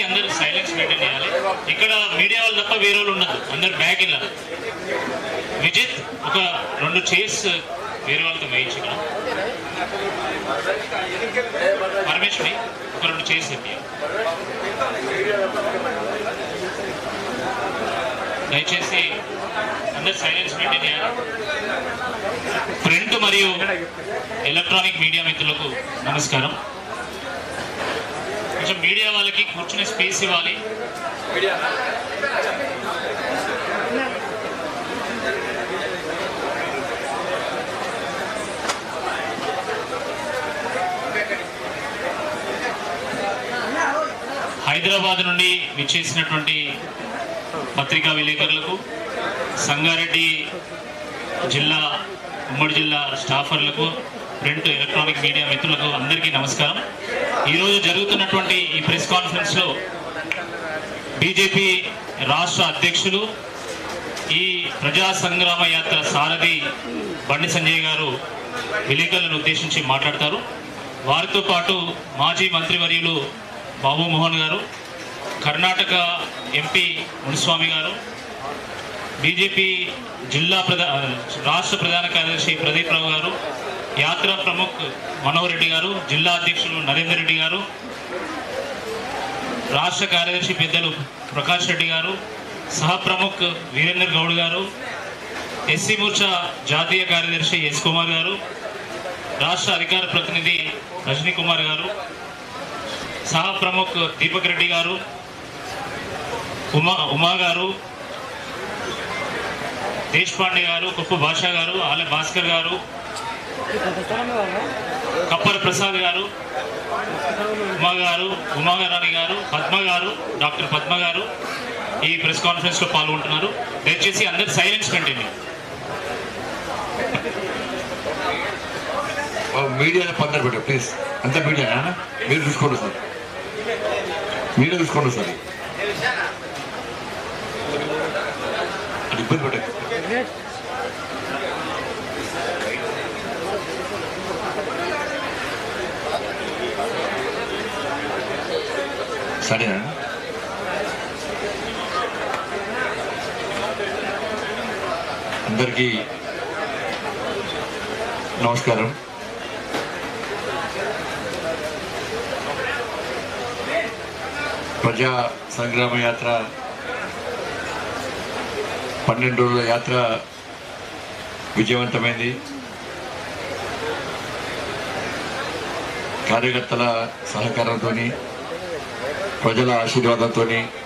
అందరూ silence maintain చేయాలి ఇక్కడ మీడియా వాళ్ళు తప్ప వేరే వాళ్ళు ఉండదు అందరు బ్యాక్ వెళ్ళాలి విజిత్ ఒక రెండు చైర్స్ వేరే వాళ్ళతో వేయించి ఇక్కడ పరమేశ్వరి ఒక రెండు చైర్స్ ఎత్తియాలి దయచేసి అందరు సైలెన్స్ మెయింటైన్ చేయాలి ప్రింట్ మరియు ఎలక్ట్రానిక్ మీడియా మిత్రులకు నమస్కారం కొంచెం మీడియా వాళ్ళకి కూర్చునే స్పేస్ ఇవ్వాలి హైదరాబాద్ నుండి విచ్చేసినటువంటి పత్రికా విలేకరులకు సంగారెడ్డి జిల్లా ఉమ్మడి జిల్లా స్టాఫర్లకు ప్రింట్ ఎలక్ట్రానిక్ మీడియా మిత్రులకు అందరికీ నమస్కారం ఈరోజు జరుగుతున్నటువంటి ఈ ప్రెస్ కాన్ఫరెన్స్లో బీజేపీ రాష్ట్ర అధ్యక్షులు ఈ ప్రజా సంగ్రామ యాత్ర సారథి బండి సంజయ్ గారు విలేకరులను ఉద్దేశించి మాట్లాడతారు వారితో పాటు మాజీ మంత్రివర్యులు బాబు మోహన్ గారు కర్ణాటక ఎంపీ మునిస్వామి గారు బీజేపీ జిల్లా ప్రధా రాష్ట్ర ప్రధాన కార్యదర్శి ప్రదీప్ రావు గారు యాత్ర ప్రముఖ్ మనోహర్ రెడ్డి గారు జిల్లా అధ్యక్షులు నరేందర్ రెడ్డి గారు రాష్ట్ర కార్యదర్శి పెద్దలు ప్రకాష్ రెడ్డి గారు సహ ప్రముఖ్ వీరేందర్ గౌడ్ గారు ఎస్సీ మోర్చా జాతీయ కార్యదర్శి ఎస్ కుమార్ గారు రాష్ట్ర అధికార ప్రతినిధి రజనీ కుమార్ గారు సహ ప్రముఖ్ దీపక్ రెడ్డి గారు ఉమా ఉమా గారు దేశపాండే గారు కుప్పు భాషా గారు ఆలె భాస్కర్ గారు కప్పర ప్రసాద్ గారు ఉమా గారు ఉమాగారాణి గారు పద్మ గారు డాక్టర్ పద్మ గారు ఈ ప్రెస్ కాన్ఫరెన్స్ లో పాల్గొంటున్నారు దయచేసి అందరు సైలెన్స్ కంటిన్యూ మీడియాలో పక్కన పెట్టు ప్లీజ్ అంత మీడియా మీరు చూసుకోండి సార్ మీరే చూసుకోండి సార్ అది ఇబ్బంది పెట్టదు సరేనా అందరికీ నమస్కారం ప్రజా సంగ్రామ యాత్ర పన్నెండు రోజుల యాత్ర విజయవంతమైంది కార్యకర్తల సహకారంతో ప్రజల ఆశీర్వాదంతో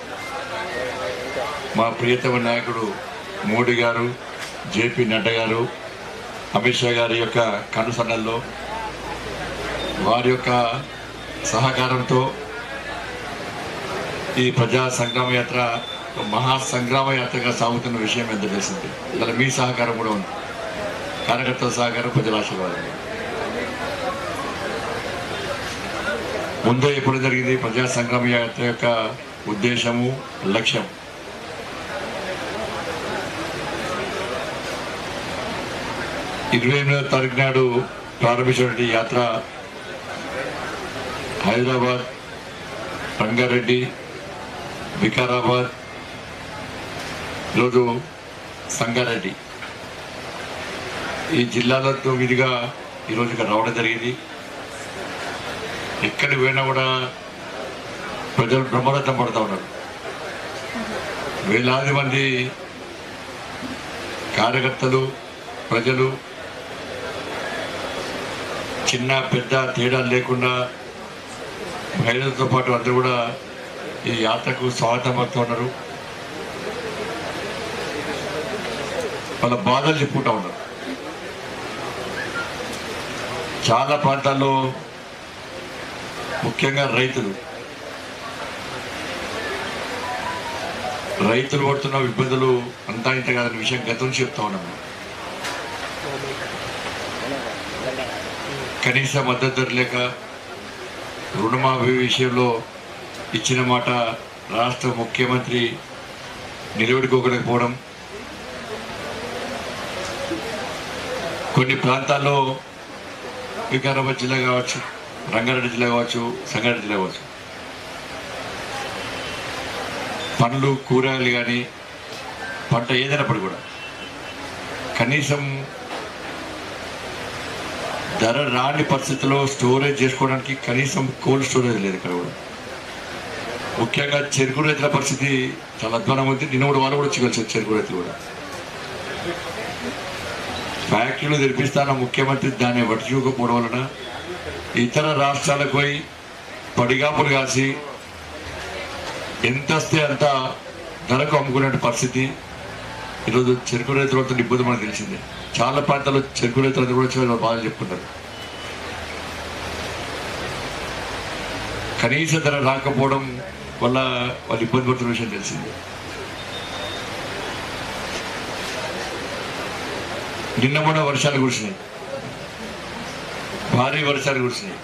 మా ప్రియతమ నాయకుడు మోడీ గారు జేపీ నడ్డా గారు అమిత్ షా గారి యొక్క కనుసన్నల్లో వారి యొక్క సహకారంతో ఈ ప్రజా సంగ్రామ యాత్ర ఒక మహా సంగ్రామ యాత్రగా సాగుతున్న విషయం ఎంత తెలిసింది ఇలా మీ సహకారం కూడా ఉంది కార్యకర్తల సహకారం ప్రజల ఆశీర్వాదం ముందే ఎప్పుడు జరిగింది ప్రజా సంగ్రామ యాత్ర యొక్క ఉద్దేశము లక్ష్యం ఇరవై ఎనిమిదవ తారీఖు నాడు ప్రారంభించినటువంటి యాత్ర హైదరాబాద్ రంగారెడ్డి వికారాబాద్ ఈరోజు సంగారెడ్డి ఈ జిల్లాలతో విధిగా ఈరోజు ఇక్కడ రావడం జరిగింది ఎక్కడికి పోయినా కూడా ప్రజలు బ్రహ్మరథం పడుతూ ఉన్నారు వేలాది మంది కార్యకర్తలు ప్రజలు చిన్న పెద్ద తేడా లేకుండా మహిళలతో పాటు అందరూ కూడా ఈ యాత్రకు స్వాగతం పడుతూ ఉన్నారు వాళ్ళ బాధలు చెప్పుకుంటా ఉన్నారు చాలా ప్రాంతాల్లో ముఖ్యంగా రైతులు రైతులు పడుతున్న ఇబ్బందులు అంతా ఇంత కాదని విషయం గతం నుంచి చెప్తా ఉన్నాము కనీస మద్దతు ధర లేక రుణమాఫీ విషయంలో ఇచ్చిన మాట రాష్ట్ర ముఖ్యమంత్రి నిలబెట్టుకోకపోవడం కొన్ని ప్రాంతాల్లో వికారాబాద్ జిల్లా కావచ్చు రంగారెడ్డి జిల్లా కావచ్చు సంగారెడ్డి జిల్లా కావచ్చు పండ్లు కూరగాయలు కానీ పంట ఏదైనప్పుడు కూడా కనీసం ధర రాని పరిస్థితిలో స్టోరేజ్ చేసుకోవడానికి కనీసం కోల్డ్ స్టోరేజ్ లేదు ఇక్కడ కూడా ముఖ్యంగా చెరుకు రైతుల పరిస్థితి చాలా అధ్వానం ఉంది నిన్న కూడా వాళ్ళు కూడా వచ్చి కలిసి చెరుకు రైతులు కూడా ఫ్యాక్టరీలు తెరిపిస్తాన ముఖ్యమంత్రి దాన్ని పట్టించుకోకపోవడం వలన ఇతర రాష్ట్రాలకు పోయి పడిగాపులు కాసి ఎంత వస్తే అంత ధరకు అమ్ముకునే పరిస్థితి ఈరోజు చెరుకు రైతులతో ఇబ్బంది మనకు తెలిసిందే చాలా ప్రాంతాల్లో చెరుకు రైతులందరూ కూడా వచ్చి వాళ్ళు బాగా చెప్పుకుంటారు కనీస ధర రాకపోవడం వల్ల వాళ్ళు ఇబ్బంది పడుతున్న విషయం తెలిసిందే నిన్న కూడా వర్షాలు కురిసినాయి భారీ వర్షాలు కురిసినాయి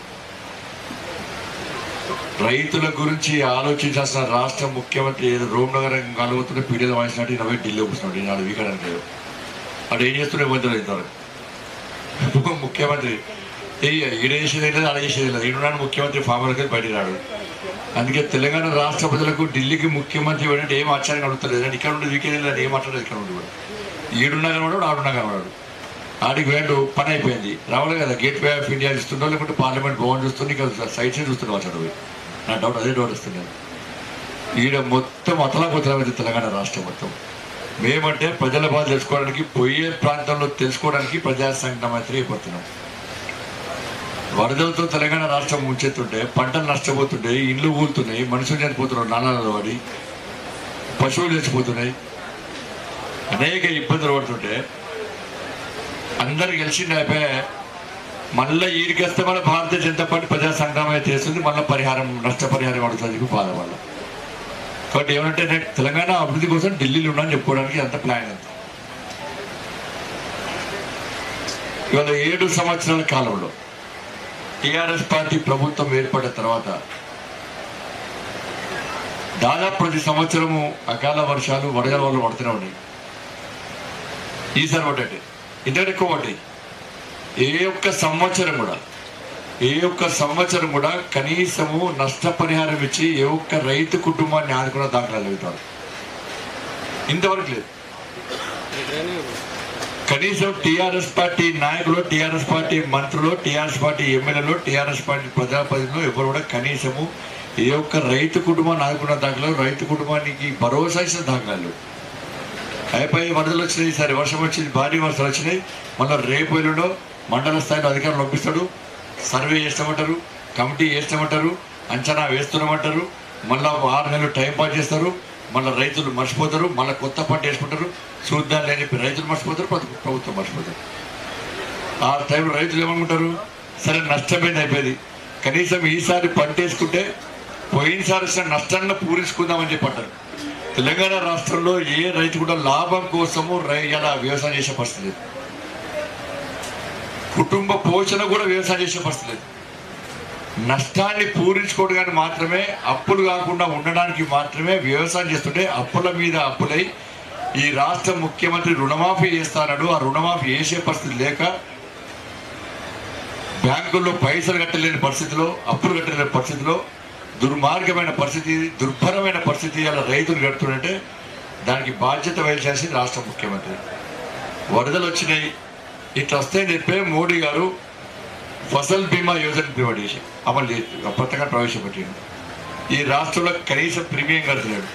రైతుల గురించి ఆలోచించాల్సిన రాష్ట్ర ముఖ్యమంత్రి ఏదో రోమ్ నగరం కలుగుతున్న పీడియలు వాయించినట్టు ఈయన పోయి ఢిల్లీ కూర్చున్నాడు ఈనాడు వీకడానికి లేదు అటు ఏం చేస్తున్నా ఇబ్బందులు ఇంతవరకు ముఖ్యమంత్రి ఏ ఈడ చేసేది లేదు ఆడ చేసేది లేదు ఈడున్నాడు ముఖ్యమంత్రి ఫార్మర్కి బయటికి రాడు అందుకే తెలంగాణ రాష్ట్ర ప్రజలకు ఢిల్లీకి ముఖ్యమంత్రి ఏంటంటే ఏం ఆశ్చర్యం అడుగుతలేదు అంటే ఇక్కడ నుండి వీకెండ్ లేదు ఏం మాట్లాడలేదు ఇక్కడ నుండి కూడా ఈడున్నా కనబడాడు ఆడున్నా కనబడాడు ఆడికి వేడు పని అయిపోయింది రావాలి కదా గేట్ వే ఆఫ్ ఇండియా ఇస్తుండో లేకుంటే పార్లమెంట్ భవన్ చూస్తుండే ఇక్కడ సైట్స్ చూస్తుండే అసలు పోయి నా డౌట్ అదే డౌట్ వస్తున్నాను ఈడ మొత్తం అతలాకుతలమైంది తెలంగాణ రాష్ట్రం మొత్తం మేమంటే ప్రజల బాధ తెలుసుకోవడానికి పోయే ప్రాంతంలో తెలుసుకోవడానికి ప్రజా సంఘటన మంత్రి అయిపోతున్నాం వరదలతో తెలంగాణ రాష్ట్రం ముంచెత్తుంటే పంటలు నష్టపోతుంటే ఇండ్లు ఊలుతున్నాయి మనుషులు చనిపోతున్నారు నాణాలలో పడి పశువులు చచ్చిపోతున్నాయి అనేక ఇబ్బందులు పడుతుంటే అందరు గెలిచి అయిపోయి మళ్ళీ ఈడికేస్తే మన భారతీయ జనతా పార్టీ ప్రజా సంగ్రామం అయితే చేస్తుంది మళ్ళీ పరిహారం నష్టపరిహారం అడుగుతుంది చెప్పి బాధ వల్ల కాబట్టి ఏమంటే నేను తెలంగాణ అభివృద్ధి కోసం ఢిల్లీలో ఉన్నాను చెప్పుకోవడానికి అంత ప్లాన్ అంత ఇవాళ ఏడు సంవత్సరాల కాలంలో టిఆర్ఎస్ పార్టీ ప్రభుత్వం ఏర్పడిన తర్వాత దాదాపు ప్రతి సంవత్సరము అకాల వర్షాలు వడగల వల్ల పడుతూనే ఉన్నాయి ఈసారి ఒకటి ఇంతకంటే ఎక్కువ పడ్డాయి ఏ ఒక్క సంవత్సరం కూడా ఏ ఒక్క సంవత్సరం కూడా కనీసము నష్టపరిహారం ఇచ్చి ఏ ఒక్క రైతు కుటుంబాన్ని ఆదుకున్న దాఖలాలు అవుతారు ఇంతవరకు లేదు కనీసం టిఆర్ఎస్ పార్టీ నాయకులు టిఆర్ఎస్ పార్టీ మంత్రులు టిఆర్ఎస్ పార్టీ ఎమ్మెల్యేలు టిఆర్ఎస్ పార్టీ ప్రజాప్రతినిధులు ఎవరు కూడా కనీసము ఏ ఒక్క రైతు కుటుంబాన్ని ఆదుకున్న దాఖలాలు రైతు కుటుంబానికి భరోసా ఇచ్చిన దాఖలాలు అయిపోయి వరదలు వచ్చినాయి సరే వర్షం వచ్చింది భారీ వర్షాలు వచ్చినాయి మళ్ళీ రేపు ఎల్లుండో మండల స్థాయిలో అధికారులు పంపిస్తాడు సర్వే చేస్తామంటారు కమిటీ చేస్తామంటారు అంచనా వేస్తున్నామంటారు మళ్ళీ ఆరు నెలలు టైం పాస్ చేస్తారు మళ్ళీ రైతులు మర్చిపోతారు మళ్ళీ కొత్త పంట వేసుకుంటారు చూద్దాం లేని చెప్పి రైతులు మర్చిపోతారు ప్రభు- ప్రభుత్వం మర్చిపోతారు ఆ టైంలో రైతులు ఏమనుకుంటారు సరే నష్టమైంది అయిపోయింది కనీసం ఈసారి పంట వేసుకుంటే పోయినసారి వచ్చిన నష్టాన్ని పూరించుకుందామని చెప్పి అంటారు తెలంగాణ రాష్ట్రంలో ఏ రైతు కూడా లాభం కోసము రై ఇలా వ్యవసాయం చేసే పరిస్థితి లేదు కుటుంబ పోషణ కూడా వ్యవసాయం చేసే పరిస్థితి లేదు నష్టాన్ని పూరించుకోవడానికి మాత్రమే అప్పులు కాకుండా ఉండడానికి మాత్రమే వ్యవసాయం చేస్తుంటే అప్పుల మీద అప్పులై ఈ రాష్ట్ర ముఖ్యమంత్రి రుణమాఫీ చేస్తానడు ఆ రుణమాఫీ చేసే పరిస్థితి లేక బ్యాంకుల్లో పైసలు కట్టలేని పరిస్థితిలో అప్పులు కట్టలేని పరిస్థితిలో దుర్మార్గమైన పరిస్థితి దుర్భరమైన పరిస్థితి అలా రైతులు కడుతుంటే దానికి బాధ్యత వహించాల్సింది రాష్ట్ర ముఖ్యమంత్రి వరదలు వచ్చినాయి ఇట్లా వస్తాయని చెప్పే మోడీ గారు ఫసల్ బీమా యోజన పిలువడి చేసి అమలు చేసి పథకాన్ని ప్రవేశపెట్టిండు ఈ రాష్ట్రంలో కనీసం ప్రీమియం కడుతున్నాడు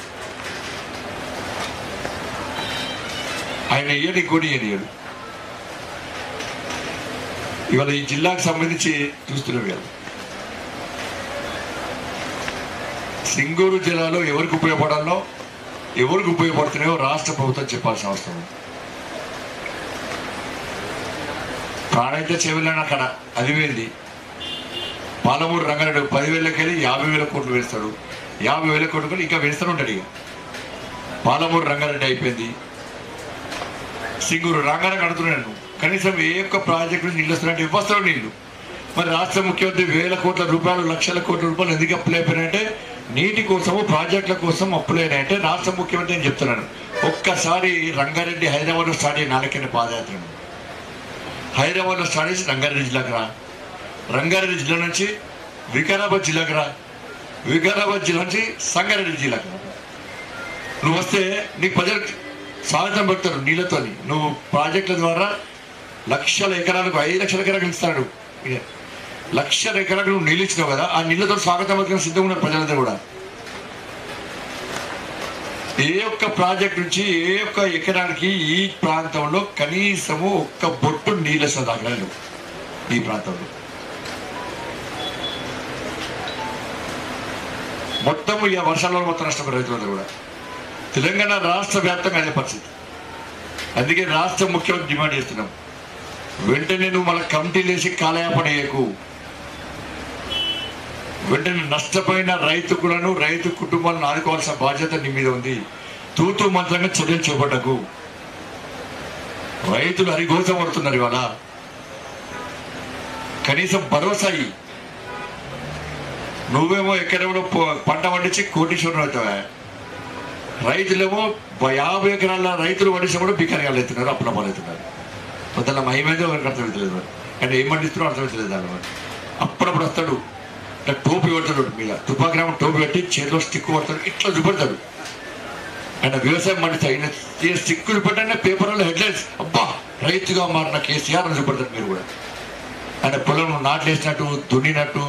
ఆయన ఇయ్యడు ఇంకోటి ఇయ్యడు ఇవాళ ఈ జిల్లాకు సంబంధించి చూస్తున్నాం కదా సింగూరు జిల్లాలో ఎవరికి ఉపయోగపడాలో ఎవరికి ఉపయోగపడుతున్నాయో రాష్ట్ర ప్రభుత్వం చెప్పాల్సిన అవసరం ఉంది ప్రాణైతే చెవిలేని అక్కడ అది వేంది పాలమూరు రంగారెడ్డి పదివేలకి వెళ్ళి యాభై వేల కోట్లు వేస్తాడు యాభై వేల కోట్లు ఇంకా వేస్తూనే ఉంటాడు ఇక పాలమూరు రంగారెడ్డి అయిపోయింది సింగూరు రంగారెడ్డి కడుతున్నాను కనీసం ఏ ఒక్క ప్రాజెక్టు నుంచి నీళ్ళు వస్తున్నట్టు ఇవ్వస్తాడు నీళ్ళు మరి రాష్ట్ర ముఖ్యమంత్రి వేల కోట్ల రూపాయలు లక్షల కోట్ల రూపాయలు ఎందుకు అప్పులు అయిపోయినాయంటే నీటి కోసము ప్రాజెక్టుల కోసం అప్పులైనాయంటే రాష్ట్ర ముఖ్యమంత్రి నేను చెప్తున్నాను ఒక్కసారి రంగారెడ్డి హైదరాబాద్లో స్టార్ట్ అయిన నాలుకైన పాదయాత్రను హైదరాబాద్లో స్టార్ట్ చేసి రంగారెడ్డి జిల్లాకు రా రంగారెడ్డి జిల్లా నుంచి వికారాబాద్ జిల్లాకు రా వికారాబాద్ జిల్లా నుంచి సంగారెడ్డి జిల్లాకు రా నువ్వు వస్తే నీకు ప్రజలు స్వాగతం పెడతారు నీళ్ళతోని నువ్వు ప్రాజెక్టుల ద్వారా లక్షల ఎకరాలకు ఐదు లక్షల ఎకరాలకు ఇస్తాడు ఇక లక్షల ఎకరాలకు నువ్వు నీళ్ళు ఇచ్చినావు కదా ఆ నీళ్ళతో స్వాగతం పథకం సిద్ధంగా ఉన్నారు ప్రజలందరూ కూడా ఏ ఒక్క ప్రాజెక్ట్ నుంచి ఏ ఒక్క ఎకరానికి ఈ ప్రాంతంలో కనీసము ఒక్క బొట్టు నీళ్ళు వస్తుంది దాఖలాలు ఈ ప్రాంతంలో మొత్తం ఇక వర్షాల వల్ల మొత్తం నష్టపోయారు రైతులందరూ కూడా తెలంగాణ రాష్ట్ర వ్యాప్తంగా అదే పరిస్థితి అందుకే రాష్ట్ర ముఖ్యమంత్రి డిమాండ్ చేస్తున్నాం వెంటనే నువ్వు మళ్ళీ కమిటీలు వేసి కాలయాపన చేయకు వెంటనే నష్టపోయిన రైతుకులను రైతు కుటుంబాలను ఆదుకోవాల్సిన బాధ్యత నీ మీద ఉంది తూతూ మంత్రంగా చర్యలు చేపట్టకు రైతులు హరిఘోషం పడుతున్నారు ఇవాళ కనీసం భరోసా ఇయ్యి. నువ్వేమో ఎక్కడెవడో పో- పంట పండించి కోటీశ్వరం అవుతావా రైతులేమో బ- యాభై ఎకరాల రైతులు పండించిన కూడా బికారిగాలు అవుతున్నారు అప్పుల పాలవుతున్నారు మొత్తం మహిమేదో ఎవరికి అర్థమవుతలేదు మరి అంటే ఏం పండిస్తున్నారో అర్థమవుతలేదు దాని మరి అప్పుడప్పుడు వస్తాడు ఇట్లా టోపీ కొడతాడు మీద తుపాగ్రామం టోపీ పెట్టి చేతిలో స్టిక్ కొడతాడు ఇట్లా చూపెడతాడు ఆయన వ్యవసాయం పండిస్తాడు ఆయన ఈ స్టిక్కులు పెట్టండి పేపర్లో హెడ్లైన్స్ అబ్బా రైతుగా మారిన కేసీఆర్ అని చూపెడతాడు మీరు కూడా ఆయన పొలం నాట్లేసినట్టు దున్నినట్టు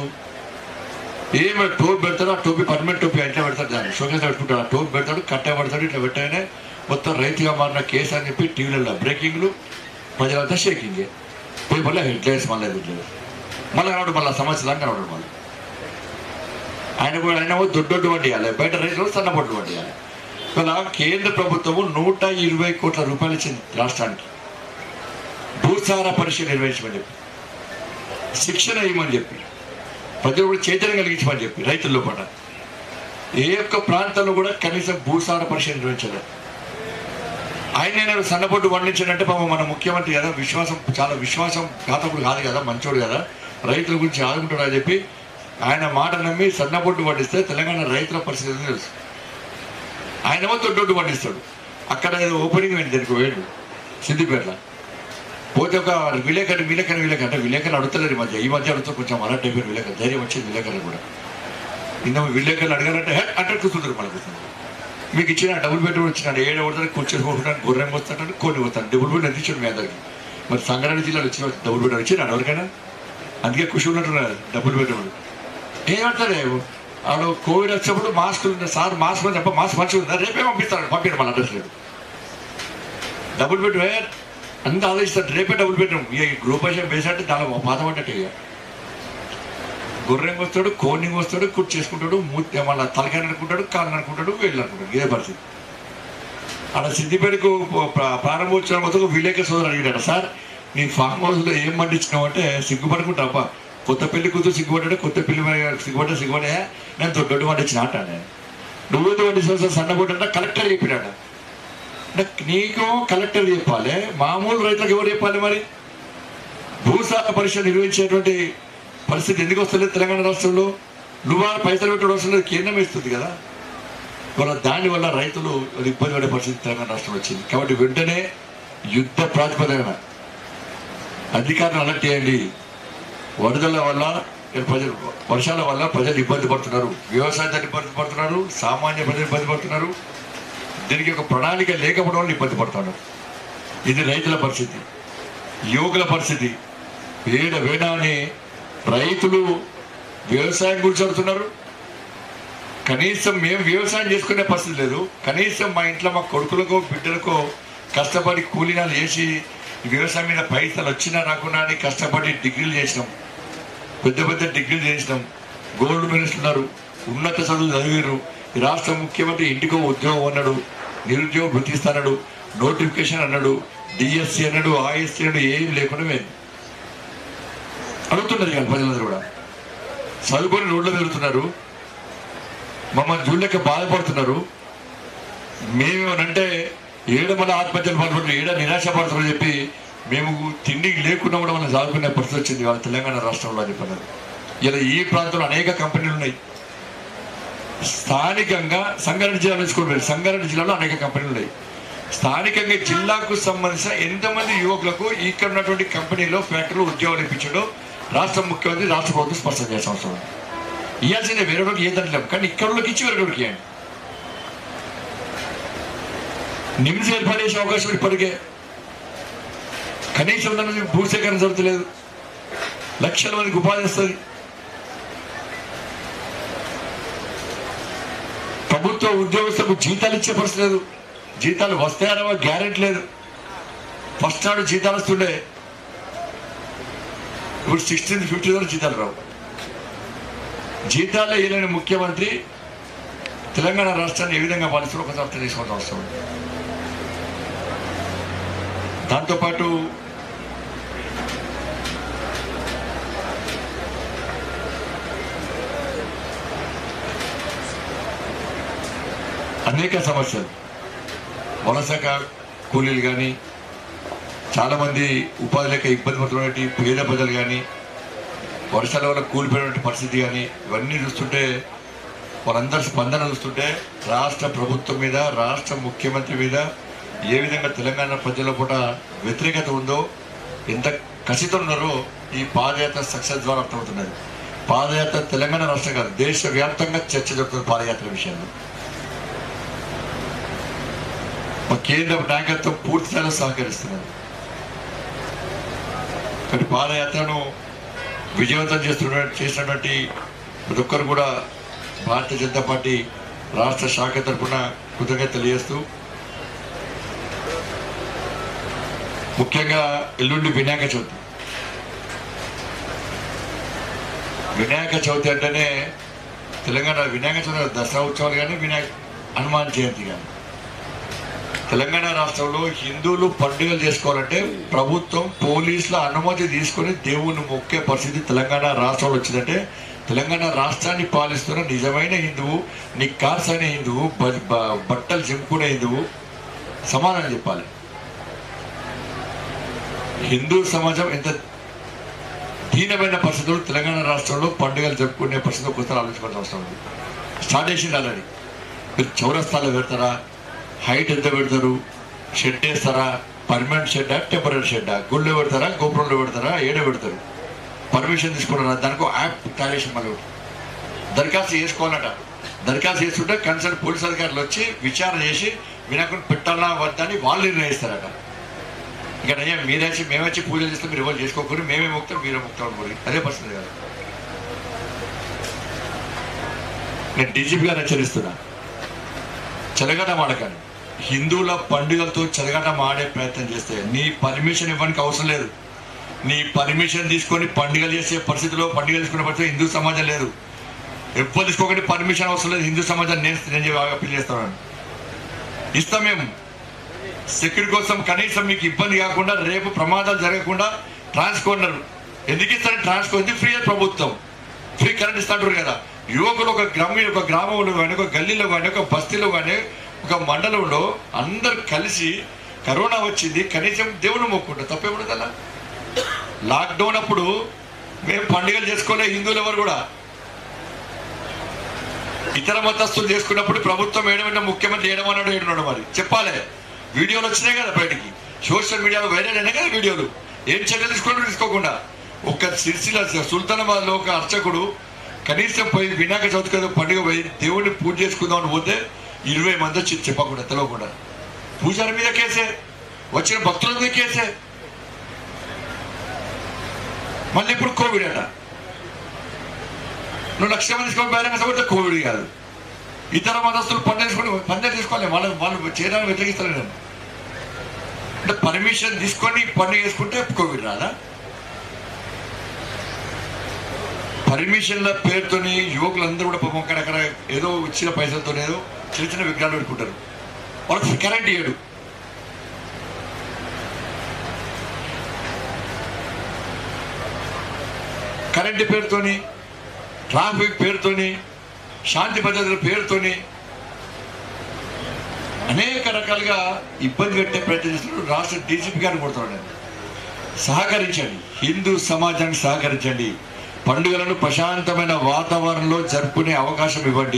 ఏమి టోపీ పెడతాడు ఆ టోపీ పర్మనెంట్ టోపీ అంటే పెడతాడు దాన్ని షోకేస్ పెట్టుకుంటాడు ఆ టోపీ పెడతాడు కట్టే పెడతాడు ఇట్లా పెట్టగానే మొత్తం రైతుగా మారిన కేసు అని చెప్పి టీవీలలో బ్రేకింగ్లు ప్రజలంతా షేకింగ్ పేపర్లో హెడ్లైన్స్ మళ్ళీ హెడ్లైన్స్ మళ్ళీ కనవడు మళ్ళీ సమస్య దాకా కనవడు మళ్ళీ ఆయన కూడా ఆయన దొడ్డొడ్డు వడ్డీ ఇవ్వాలి బయట రైతులు సన్నబొడ్డు వడ్డీ ఇవ్వాలి ఇవాళ కేంద్ర ప్రభుత్వము నూట ఇరవై కోట్ల రూపాయలు ఇచ్చింది రాష్ట్రానికి భూసార పరీక్ష నిర్వహించమని చెప్పి శిక్షణ ఇవ్వమని చెప్పి ప్రజలు కూడా చైతన్యం కలిగించమని చెప్పి రైతుల్లో పాట ఏ ఒక్క ప్రాంతంలో కూడా కనీసం భూసార పరీక్ష నిర్వహించలేదు ఆయన నేను సన్నబొడ్డు వండించాడంటే పాపం మన ముఖ్యమంత్రి కదా విశ్వాసం చాలా విశ్వాసం ఘాతకుడు కాదు కదా మంచోడు కదా రైతుల గురించి ఆదుకుంటాడు అని చెప్పి ఆయన మాట నమ్మి సన్నబొడ్డు వండిస్తే తెలంగాణ రైతుల పరిస్థితి ఏందో తెలుసు ఆయనేమో దొడ్డొడ్డు వండిస్తాడు అక్కడ ఏదో ఓపెనింగ్ అయింది దానికి వేడు సిద్దిపేటలో పోతే ఒక విలేకరి విలేకరి విలేకరి అంటే విలేకరులు అడుగుతలేరు ఈ మధ్య ఈ మధ్య అడుగుతారు కొంచెం అలర్ట్ అయిపోయిన విలేకరు ధైర్యం వచ్చింది విలేకరులు కూడా ఇంత విలేకరులు అడగాలంటే హే అంటే కూర్చుంటారు మళ్ళీ కూర్చుంటారు మీకు ఇచ్చిన డబుల్ బెడ్రూమ్ ఇచ్చిన ఏడు కొడతాను కూర్చొని కొట్టుకుంటాను గుర్రం వస్తాను కొన్ని పోతాను డబుల్ బెడ్ ఎంత ఇచ్చాడు మీ అందరికి మరి సంగారెడ్డి జిల్లాలో ఇచ్చిన డబుల్ బెడ్ ఇచ్చిన ఎవరికైనా అందుకే ఖుషి ఉన్నట్టున్నారు డబుల్ బెడ్రూమ్ ఏమంటారే ఆడ కోవిడ్ వచ్చినప్పుడు మాస్క్ సార్ మాస్క్ తప్ప మాస్క్ మంచిగా ఉందా రేపే పంపిస్తాను పంపించండి మళ్ళీ అడ్రస్ లేదు డబుల్ బెడ్ వేర్ అంత ఆలోచిస్తాడు రేపే డబుల్ బెడ్రూమ్ ఇక గ్రూప్ వైజ్ బేస్ అంటే చాలా పాత పడ్డట్టు ఇక గుర్రం వస్తాడు కోనింగ్ వస్తాడు కుట్ చేసుకుంటాడు మూతి మళ్ళీ తలకాయ అనుకుంటాడు కాళ్ళు అనుకుంటాడు వేళ్ళు అనుకుంటాడు ఇదే పరిస్థితి అక్కడ సిద్దిపేటకు ప్ర- ప్రారంభోత్సవం మొత్తం విలేకరు సోదరు అడిగాడు సార్ నీ ఫామ్ హౌస్లో ఏం పండించినావు అంటే సిగ్గుపడుకుంటావా కొత్త పెళ్లి కూతురు సిగ్గుపడ్డాడు కొత్త పెళ్లి సిగ్గుపడ్డా సిగ్గుపడే నేను దొడ్డు పండించిన అంట నేను నువ్వేదో పండించిన సార్ సన్నబొడ్డ కలెక్టర్ చెప్పినాడు అంటే నీకు కలెక్టర్ చెప్పాలి మామూలు రైతులకు ఎవరు చెప్పాలి మరి భూసార పరీక్ష నిర్వహించేటువంటి పరిస్థితి ఎందుకు వస్తలేదు తెలంగాణ రాష్ట్రంలో నువ్వు ఆ పైసలు పెట్టడం అవసరం లేదు కేంద్రం ఇస్తుంది కదా వాళ్ళ దాని వల్ల రైతులు ఇబ్బంది పడే పరిస్థితి తెలంగాణ రాష్ట్రంలో వచ్చింది కాబట్టి వెంటనే యుద్ధ ప్రాతిపదికన అధికారులు అలర్ట్ చేయండి వరదల వల్ల ప్రజలు వర్షాల వల్ల ప్రజలు ఇబ్బంది పడుతున్నారు వ్యవసాయదాన్ని ఇబ్బంది పడుతున్నారు సామాన్య ప్రజలు ఇబ్బంది పడుతున్నారు దీనికి ఒక ప్రణాళిక లేకపోవడం వల్ల ఇబ్బంది పడుతున్నారు ఇది రైతుల పరిస్థితి యువకుల పరిస్థితి వేడ వేడ అని రైతులు వ్యవసాయం గురించి అడుగుతున్నారు కనీసం మేము వ్యవసాయం చేసుకునే పరిస్థితి లేదు కనీసం మా ఇంట్లో మా కొడుకులకో బిడ్డలకో కష్టపడి కూలీనాలు చేసి ఈ వ్యవసాయం మీద పైసలు వచ్చినా రాకున్నా అని కష్టపడి డిగ్రీలు చేసినాం పెద్ద పెద్ద డిగ్రీలు చేసినాం గోల్డ్ మెడల్స్ ఉన్నారు ఉన్నత చదువులు చదివారు ఈ రాష్ట్ర ముఖ్యమంత్రి ఇంటికో ఉద్యోగం అన్నాడు నిరుద్యోగం గుర్తిస్తాడు నోటిఫికేషన్ అన్నాడు డిఎస్సి అన్నాడు ఆఎస్సి అన్నాడు ఏం లేకుండా మేము అడుగుతున్నారు ఇక ప్రజలందరూ కూడా చదువుకొని రోడ్ల తిరుగుతున్నారు మమ్మల్ని చూడలేక బాధపడుతున్నారు మేమేమనంటే ఏడ మన ఆత్మహత్యలు పాల్పడుతున్నారు ఏడ నిరాశ పడుతున్నారని చెప్పి మేము తిండికి లేకుండా కూడా మనం చదువుకునే పరిస్థితి వచ్చింది వాళ్ళ తెలంగాణ రాష్ట్రంలో అని చెప్పన్నారు ఇలా ఈ ప్రాంతంలో అనేక కంపెనీలు ఉన్నాయి స్థానికంగా సంగారెడ్డి జిల్లా తీసుకోండి సంగారెడ్డి జిల్లాలో అనేక కంపెనీలు ఉన్నాయి స్థానికంగా జిల్లాకు సంబంధించిన ఎంతమంది యువకులకు ఇక్కడ ఉన్నటువంటి కంపెనీలో ఫ్యాక్టరీలో ఉద్యోగాలు ఇప్పించడం రాష్ట్ర ముఖ్యమంత్రి రాష్ట్ర ప్రభుత్వం స్పష్టం చేసిన అవసరం ఉంది. ఇవ్వాల్సిందే వేరే వాళ్ళకి ఏదంటే కానీ ఇక్కడ వాళ్ళకి ఇచ్చి వేరే వాళ్ళకి ఇవ్వండి నిమ్స్ ఏర్పాటు చేసే అవకాశం ఇప్పటికే కనీసం దాని భూసేకరణ జరుగుతలేదు లక్షల మందికి ఉపాధి వస్తుంది ప్రభుత్వ ఉద్యోగస్తులకు జీతాలు ఇచ్చే పరిస్థితి లేదు జీతాలు వస్తాయనవ గ్యారెంటీ లేదు ఫస్ట్ నాడు జీతాలు వస్తుండే ఇప్పుడు సిక్స్టీన్త్ ఫిఫ్టీ వరకు జీతాలు రావు జీతాలే ఇవ్వలేని ముఖ్యమంత్రి తెలంగాణ రాష్ట్రాన్ని ఏ విధంగా పాలిస్తారో ఒకసారి అర్థం చేసుకోవాల్సిన అవసరం ఉంది దాంతోపాటు అనేక సమస్యలు వలస కా- కూలీలు కానీ చాలామంది ఉపాధి లేక ఇబ్బంది పడుతున్నటువంటి పేద ప్రజలు కానీ వర్షాల వల్ల కూలిపోయినటువంటి పరిస్థితి కానీ ఇవన్నీ చూస్తుంటే వాళ్ళందరి స్పందన చూస్తుంటే రాష్ట్ర ప్రభుత్వం మీద రాష్ట్ర ముఖ్యమంత్రి మీద ఏ విధంగా తెలంగాణ ప్రజల పూట వ్యతిరేకత ఉందో ఎంత కసితో ఉన్నారో ఈ పాదయాత్ర సక్సెస్ ద్వారా అర్థమవుతున్నది పాదయాత్ర తెలంగాణ రాష్ట్రం కాదు దేశవ్యాప్తంగా చర్చ జరుగుతుంది పాదయాత్ర విషయంలో మా కేంద్ర నాయకత్వం పూర్తి స్థాయిలో సహకరిస్తున్నది కానీ పాదయాత్రను విజయవంతం చేస్తున్న చేసినటువంటి ప్రతి ఒక్కరు కూడా భారతీయ జనతా పార్టీ రాష్ట్ర శాఖ తరఫున కృతజ్ఞత తెలియజేస్తూ ముఖ్యంగా ఎల్లుండి వినాయక చవితి వినాయక చవితి అంటేనే తెలంగాణ వినాయక చవితి దసరా ఉత్సవాలు కానీ వినాయక హనుమాన్ జయంతి కానీ తెలంగాణ రాష్ట్రంలో హిందువులు పండుగలు చేసుకోవాలంటే ప్రభుత్వం పోలీసుల అనుమతి తీసుకొని దేవుణ్ణి మొక్కే పరిస్థితి తెలంగాణ రాష్ట్రంలో వచ్చిందంటే తెలంగాణ రాష్ట్రాన్ని పాలిస్తున్న నిజమైన హిందువు నిక్కార్స్ అయిన హిందువు బ- బ- బట్టలు చింపుకునే హిందువు సమాధానం చెప్పాలి హిందూ సమాజం ఎంత దీనమైన పరిస్థితులు తెలంగాణ రాష్ట్రంలో పండుగలు జరుపుకునే పరిస్థితి ఒకసారి ఆలోచించాల్సిన అవసరం ఉంది స్టార్ట్ చేసింది ఆల్రెడీ మీరు చౌరస్తాలో పెడతారా హైట్ ఎంత పెడతారు షెడ్ వేస్తారా పర్మనెంట్ షెడ్డా టెంపరీ షెడ్డా గుళ్ళో పెడతారా గోపురంలో పెడతారా ఏడ పెడతారు పర్మిషన్ తీసుకున్నారా దానికి యాప్ టాలేషన్ మళ్ళీ ఒకటి. దరఖాస్తు చేసుకోవాలట దరఖాస్తు చేసుకుంటే కన్సర్న్ పోలీస్ అధికారులు వచ్చి విచారణ చేసి వినాయకుడు పెట్టాలా వద్దా అని వాళ్ళు నిర్ణయిస్తారట ఇక అయ్యా మీరేసి మేమొచ్చి పూజలు చేస్తే మీరు ఎవరు చేసుకోకూడదు మేమే ముక్తాం మీరే ముక్తాం అనుకోరు అదే పరిస్థితి కదా నేను డీజీపీ గారు హెచ్చరిస్తున్నా చెలగటం ఆడకండి హిందువుల పండుగలతో చెలగటం ఆడే ప్రయత్నం చేస్తే నీ పర్మిషన్ ఇవ్వడానికి అవసరం లేదు నీ పర్మిషన్ తీసుకొని పండుగలు చేసే పరిస్థితిలో పండుగలు తీసుకునే పరిస్థితి హిందూ సమాజం లేదు ఎప్పుడు తీసుకోకండి పర్మిషన్ అవసరం లేదు హిందూ సమాజం నేను నేను చెప్పి అప్పీల్ చేస్తాను ఇస్తాం మేము సెక్యూరిటీ కోసం కనీసం మీకు ఇబ్బంది కాకుండా రేపు ప్రమాదాలు జరగకుండా ట్రాన్స్కోండర్ ఎందుకు ఇస్తారు ట్రాన్స్కో ఎందుకు ఫ్రీ ప్రభుత్వం ఫ్రీ కరెంట్ ఇస్తాంటారు కదా యువకులు ఒక గ్రామీ ఒక గ్రామంలో కానీ ఒక గల్లీలో కానీ ఒక బస్తీలో కానీ ఒక మండలంలో అందరు కలిసి కరోనా వచ్చింది కనీసం దేవుని మొక్కుంటారు తప్పేముండదల్లా లాక్డౌన్ అప్పుడు మేము పండుగలు చేసుకోలే హిందువులు ఎవరు కూడా ఇతర మతస్థులు చేసుకున్నప్పుడు ప్రభుత్వం ఏడమన్నా ముఖ్యమంత్రి ఏడమన్నాడు ఏడున్నాడు మరి చెప్పాలి వీడియోలు వచ్చినాయి కదా బయటికి సోషల్ మీడియాలో వైరల్ అయినాయి కదా వీడియోలు ఏం చర్యలు తీసుకోండి తీసుకోకుండా ఒక సిరిసిల్ల సుల్తానాబాద్లో ఒక అర్చకుడు కనీసం పోయి వినాయక చవితి కదా పండుగ పోయి దేవుడిని పూజ చేసుకుందామని పోతే ఇరవై మంది వచ్చి చెప్పకుండా తెలియకుండా పూజారి మీద కేసే వచ్చిన భక్తుల మీద కేసే మళ్ళీ ఇప్పుడు కోవిడ్ అట నువ్వు లక్ష మంది తీసుకొని బహిరంగ సభ కోవిడ్ కాదు ఇతర మతస్థులు పండుగ తీసుకొని పండుగ తీసుకోవాలి వాళ్ళు వాళ్ళు చేయడానికి వ్యతిరేకిస్తారు నేను అంటే పర్మిషన్ తీసుకొని పండుగ చేసుకుంటే కోవిడ్ రాదా పర్మిషన్ల పేరుతోని యువకులందరూ కూడా పాపం అక్కడక్కడ ఏదో ఇచ్చిన పైసలతో ఏదో చిన్న చిన్న విగ్రహాలు పెట్టుకుంటారు వాళ్ళకి కరెంట్ ఇయ్యడు కరెంటు పేరుతోని ట్రాఫిక్ పేరుతోని శాంతి భద్రతల పేరుతోని అనేక రకాలుగా ఇబ్బంది పెట్టే ప్రయత్నం చేస్తున్నారు రాష్ట్ర డీజీపీ గారిని కొడుతున్నాడు సహకరించండి హిందూ సమాజానికి సహకరించండి పండుగలను ప్రశాంతమైన వాతావరణంలో జరుపుకునే అవకాశం ఇవ్వండి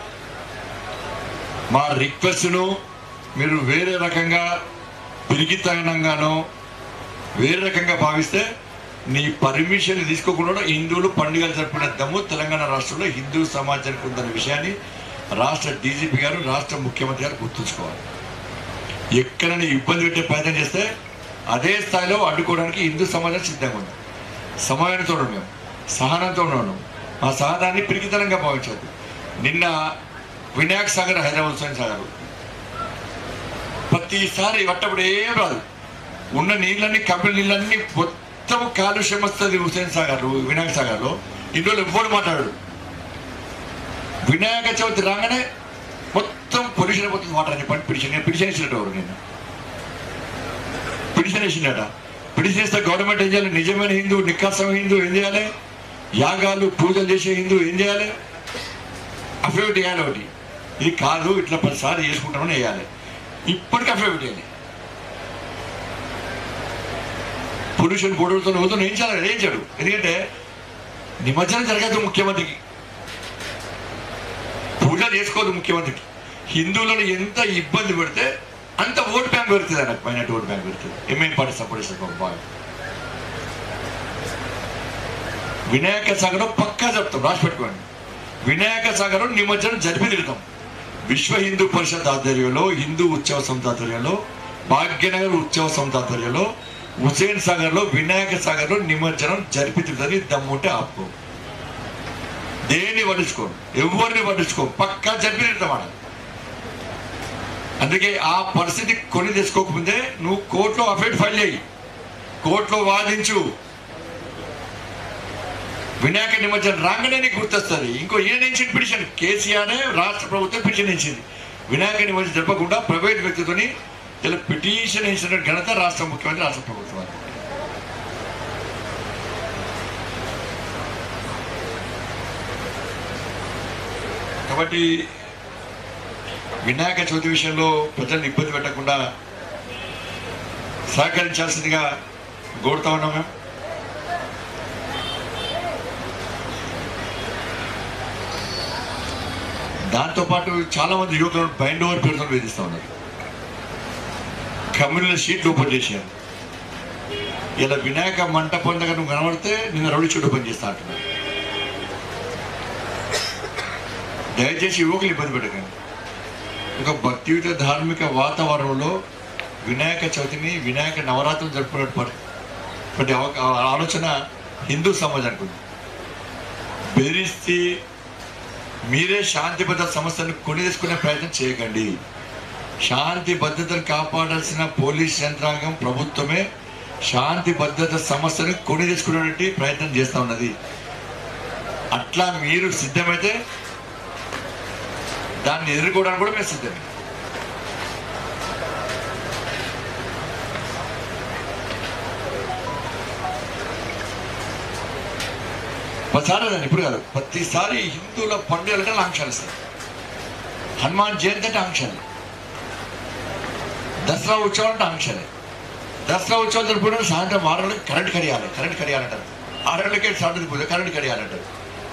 మా రిక్వెస్ట్ను మీరు వేరే రకంగా పిరిగితనంగానో వేరే రకంగా భావిస్తే నీ పర్మిషన్ తీసుకోకుండా హిందువులు పండుగలు జరుపుకునే దమ్ము తెలంగాణ రాష్ట్రంలో హిందూ సమాజానికి ఉందన్న విషయాన్ని రాష్ట్ర డీజీపీ గారు రాష్ట్ర ముఖ్యమంత్రి గారు గుర్తుంచుకోవాలి ఎక్కడైనా ఇబ్బంది పెట్టే ప్రయత్నం చేస్తే అదే స్థాయిలో అడ్డుకోవడానికి హిందూ సమాజం సిద్ధంగా ఉంది సమయంతో ఉన్నాం సహనంతో ఉన్నాం ఆ సహనాన్ని పిరికితనంగా భావించద్దు నిన్న వినాయక్ సాగర్ హైదరాబాద్ హుస్సేన్ సాగర్ ప్రతిసారి పట్టప్పుడు ఏం రాదు ఉన్న నీళ్ళన్నీ కంపెనీ నీళ్ళన్నీ మొత్తం కాలుష్యం వస్తుంది హుస్సేన్ సాగర్ వినాయక సాగర్లో ఇంట్లో ఎవ్వడు మాట్లాడాడు వినాయక చవితి రాగానే మొత్తం పొల్యూషన్ అయిపోతుంది వాటర్ అని చెప్పండి పిడిషన్ నేను పిడిషన్ వేసినట్టు ఎవరు నేను పిడిషన్ వేసిండట పిడిషన్ వేస్తే గవర్నమెంట్ ఏం చేయాలి నిజమైన హిందూ నిక్కాసమైన హిందూ ఏం చేయాలి యాగాలు పూజలు చేసే హిందూ ఏం చేయాలి అఫిడవిట్ వేయాలి ఒకటి ఇది కాదు ఇట్లా పదిసార్లు చేసుకుంటామని వేయాలి ఇప్పటికీ అఫిడవిట్ వేయాలి పొల్యూషన్ గొడవలతో పోతున్న ఏం చేయాలి ఏం చేయడు ఎందుకంటే నిమజ్జనం జరగదు ముఖ్యమంత్రికి పూజ చేసుకోదు ముఖ్యమంత్రికి హిందువులను ఎంత ఇబ్బంది పెడితే అంత ఓట్ బ్యాంక్ పెడుతుంది ఆయనకు పైన ఓట్ బ్యాంక్ పెడుతుంది ఎంఎం పార్టీ సపోర్ట్ చేస్తారు బాగా వినాయక సాగరం పక్కా చెప్తాం రాసి పెట్టుకోండి వినాయక సాగరం నిమజ్జనం జరిపి తిడతాం విశ్వ హిందూ పరిషత్ ఆధ్వర్యంలో హిందూ ఉత్సవ సమితి ఆధ్వర్యంలో భాగ్యనగర్ ఉత్సవ సమితి ఆధ్వర్యంలో హుసేన్ సాగర్ లో వినాయక సాగర్ లో నిమజ్జనం జరిపి తిడుతుంది దమ్ముంటే ఆపుకో దేన్ని పట్టించుకోను ఎవరిని పట్టించుకో పక్కా జరిపి తిడతామాట అందుకే ఆ పరిస్థితి కొని తెచ్చుకోకముందే నువ్వు కోర్టులో అఫైట్ ఫైల్ చేయి కోర్టులో వాదించు వినాయక నిమజ్జనం రాగానే నీకు గుర్తొస్తుంది ఇంకో ఏ నుంచి పిటిషన్ కేసీఆర్ రాష్ట్ర ప్రభుత్వం పిటిషన్ ఇచ్చింది వినాయక నిమజ్జనం జరపకుండా ప్రైవేట్ వ్యక్తితోని ఇలా పిటిషన్ ఇచ్చిన ఘనత రాష్ట్ర ముఖ్యమంత్రి రాష్ట్ర ప్రభుత్వం కాబట్టి వినాయక చవితి విషయంలో ప్రజలను ఇబ్బంది పెట్టకుండా సహకరించాల్సిందిగా కోరుతా ఉన్నాం మేము దాంతోపాటు చాలా మంది యువకులను బైండ్ ఓవర్ పేరుతో వేధిస్తూ ఉన్నారు కమ్యూనిల షీట్లు ఓపెన్ చేశారు ఇలా వినాయక మంటపం దగ్గర నువ్వు కనబడితే నిన్న రౌడీ షీట్ ఓపెన్ చేస్తా అంటున్నారు దయచేసి యువకులు ఇబ్బంది పెట్టకండి ఒక భక్తియుత ధార్మిక వాతావరణంలో వినాయక చవితిని వినాయక నవరాత్రులు జరుపుకున్నట్టు ప్రతి ఆలోచన హిందూ సమాజానికి ఉంది బెదిరిస్తే మీరే శాంతి భద్రత సమస్యను కొని తెచ్చుకునే ప్రయత్నం చేయకండి శాంతి భద్రతను కాపాడాల్సిన పోలీస్ యంత్రాంగం ప్రభుత్వమే శాంతి భద్రత సమస్యను కొని తెచ్చుకునేటువంటి ప్రయత్నం చేస్తూ ఉన్నది అట్లా మీరు సిద్ధమైతే దాన్ని ఎదుర్కోవడానికి కూడా మేము సిద్ధమే ప్రతిసారి అదండి ఇప్పుడు కాదు ప్రతిసారి హిందువుల పండుగలంటే ఆంక్షలు వస్తాయి హనుమాన్ జయంతి అంటే ఆంక్షలు దసరా ఉత్సవం అంటే ఆంక్షలే దసరా ఉత్సవం జరుపుకుంటే సాయంత్రం ఆరు గంటలకు కరెంట్ కడియాలి కరెంట్ కడియాలంటారు ఆరు గంటలకే సాయంత్రం పూజ కరెంట్ కడియాలంటారు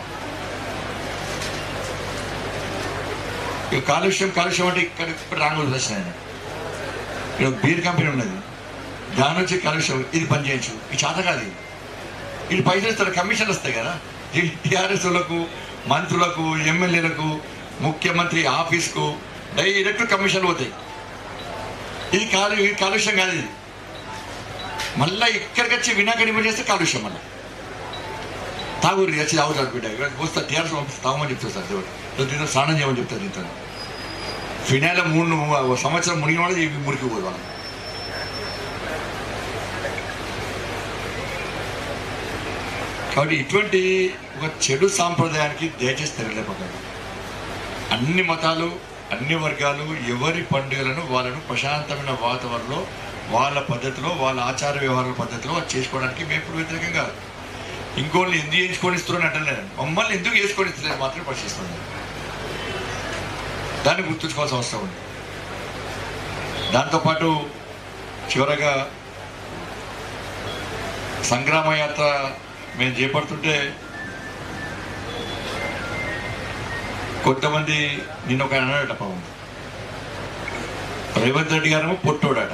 ఇక కాలుష్యం కాలుష్యం అంటే ఇక్కడ ఇప్పుడు రాంగులు వచ్చినాయి ఇక్కడ బీర్ కంపెనీ ఉన్నది దాని నుంచి కాలుష్యం ఇది పని చేయొచ్చు ఇది చేత కాదు ఇది. ఇది పైసలు ఇస్తారు కమిషన్లు వస్తాయి కదా టీఆర్ఎస్లకు మంత్రులకు ఎమ్మెల్యేలకు ముఖ్యమంత్రి ఆఫీస్కు డైరెక్ట్ కమిషన్లు పోతాయి ఇది కాలు ఇది కాలుష్యం కాదు ఇది మళ్ళీ ఇక్కడికి వచ్చి వినాయక నిమజ్జనం చేస్తే కాలుష్యం మళ్ళీ తాగురు వచ్చి తాగుతాడు బిడ్డ వస్తా టీఆర్ఎస్ పంపిస్తే తాగమని చెప్తారు సార్ దేవుడు దీంతో స్నానం చేయమని చెప్తారు దీంతో ఫినాయిల్ మూడు సంవత్సరం మునిగిన వాళ్ళు ఇవి మురికి పోదు వాళ్ళు కాబట్టి ఇటువంటి ఒక చెడు సాంప్రదాయానికి దయచేసి తెరలేకపోతాడు అన్ని మతాలు అన్ని వర్గాలు ఎవరి పండుగలను వాళ్ళను ప్రశాంతమైన వాతావరణంలో వాళ్ళ పద్ధతిలో వాళ్ళ ఆచార వ్యవహారాల పద్ధతిలో అది చేసుకోవడానికి మేము ఇప్పుడు వ్యతిరేకం కాదు ఇంకోళ్ళు ఎందుకు చేసుకొని ఇస్తున్నాను అంటలేదు మమ్మల్ని ఎందుకు చేసుకొని ఇస్తలేదు మాత్రమే ప్రశ్నిస్తుంది దాన్ని గుర్తుంచుకోవాల్సిన అవసరం ఉంది దాంతోపాటు చివరగా సంగ్రామ యాత్ర మేము చేపడుతుంటే కొంతమంది నిన్న ఒక ఆయన అన్నాడట పాపం రేవంత్ రెడ్డి గారేమో పొట్టోడట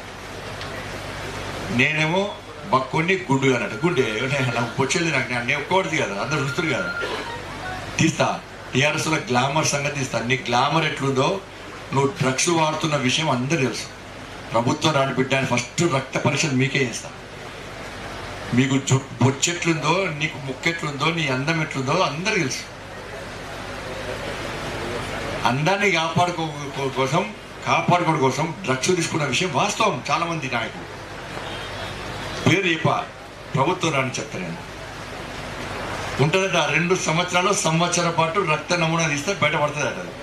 నేనేమో బక్కొండి గుండు అన్నట్టు గుండె నాకు పొచ్చేది నాకు నేను ఒక్కడిది కదా అందరు చూస్తారు కదా తీస్తా టీఆర్ఎస్లో గ్లామర్ సంగతి తీస్తా నీ గ్లామర్ ఎట్లుందో నువ్వు డ్రగ్స్ వాడుతున్న విషయం అందరు తెలుసు ప్రభుత్వం రాని బిడ్డ అని ఫస్ట్ రక్త పరీక్షలు మీకే చేస్తా మీకు జు- బొచ్చెట్లుందో నీకు ముక్కెట్లుందో నీ అందం ఎట్లుందో అందరికి తెలుసు అందాన్ని కాపాడుకో కో- కోసం కాపాడుకోవడం కోసం డ్రగ్స్ తీసుకున్న విషయం వాస్తవం చాలా మంది నాయకులు పేరు చెప్ప ప్రభుత్వం రాని చెప్తాను నేను ఉంటుందట రెండు సంవత్సరాలు సంవత్సరం పాటు రక్త నమూనా తీస్తే బయటపడుతుందట అది.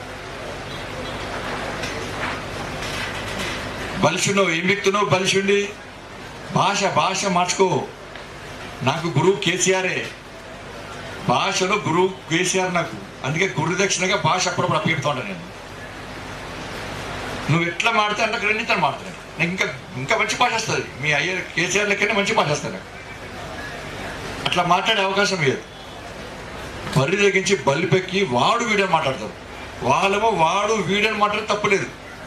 బలిషున్నావు ఏం వ్యక్తున్నావు బలిషుండి భాష భాష మార్చుకో నాకు గురువు కేసీఆరే భాషలో గురువు కేసీఆర్ నాకు అందుకే గురు దక్షిణగా భాష అప్పుడప్పుడు అప్పగిపుతా ఉంటాను నేను నువ్వు ఎట్లా మాడితే అంటే రెండింతలు మాడుతున్నాను నాకు ఇంకా ఇంకా మంచి భాష వస్తుంది మీ అయ్య కేసీఆర్ లెక్కనే మంచి భాష వస్తుంది నాకు అట్లా మాట్లాడే అవకాశం లేదు బరి తెగించి బల్లి పెక్కి వాడు వీడని మాట్లాడతారు వాళ్ళేమో వాడు వీడని మాట్లాడితే తప్పులేదు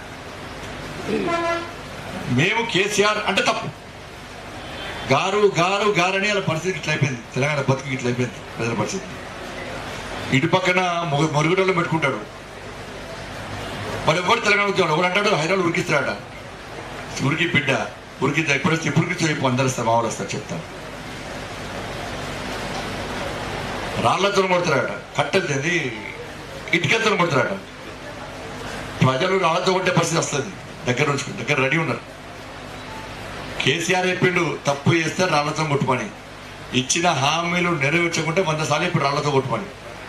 మేము కేసీఆర్ అంటే తప్పు గారు గారు గారని వాళ్ళ పరిస్థితి ఇట్లా అయిపోయింది తెలంగాణ బతుకు ఇట్లా అయిపోయింది ప్రజల పరిస్థితి ఇటు పక్కన మొగ మరుగుడలో పెట్టుకుంటాడు మరి ఎవరు తెలంగాణ ఉద్యోగం ఎవరు అంటాడు హైదరాబాద్ ఉరికిస్తాడట ఉరికి బిడ్డ ఉరికిద్దా ఇప్పుడు వస్తే ఇప్పుడు చెప్పు అందరు వస్తారు మామూలు వస్తారు చెప్తాను రాళ్లతో కొడతారట కట్టెలు తింది ఇటుకలతో కొడతారట ప్రజలు రాళ్లతో కొట్టే పరిస్థితి వస్తుంది దగ్గర ఉంచుకుని దగ్గర రెడీ ఉన్నారు కేసీఆర్ చెప్పిండు తప్పు చేస్తే రాళ్లతో కొట్టుమని ఇచ్చిన హామీలు నెరవేర్చకుంటే వంద సార్లు ఇప్పుడు రాళ్లతో కొట్టుమని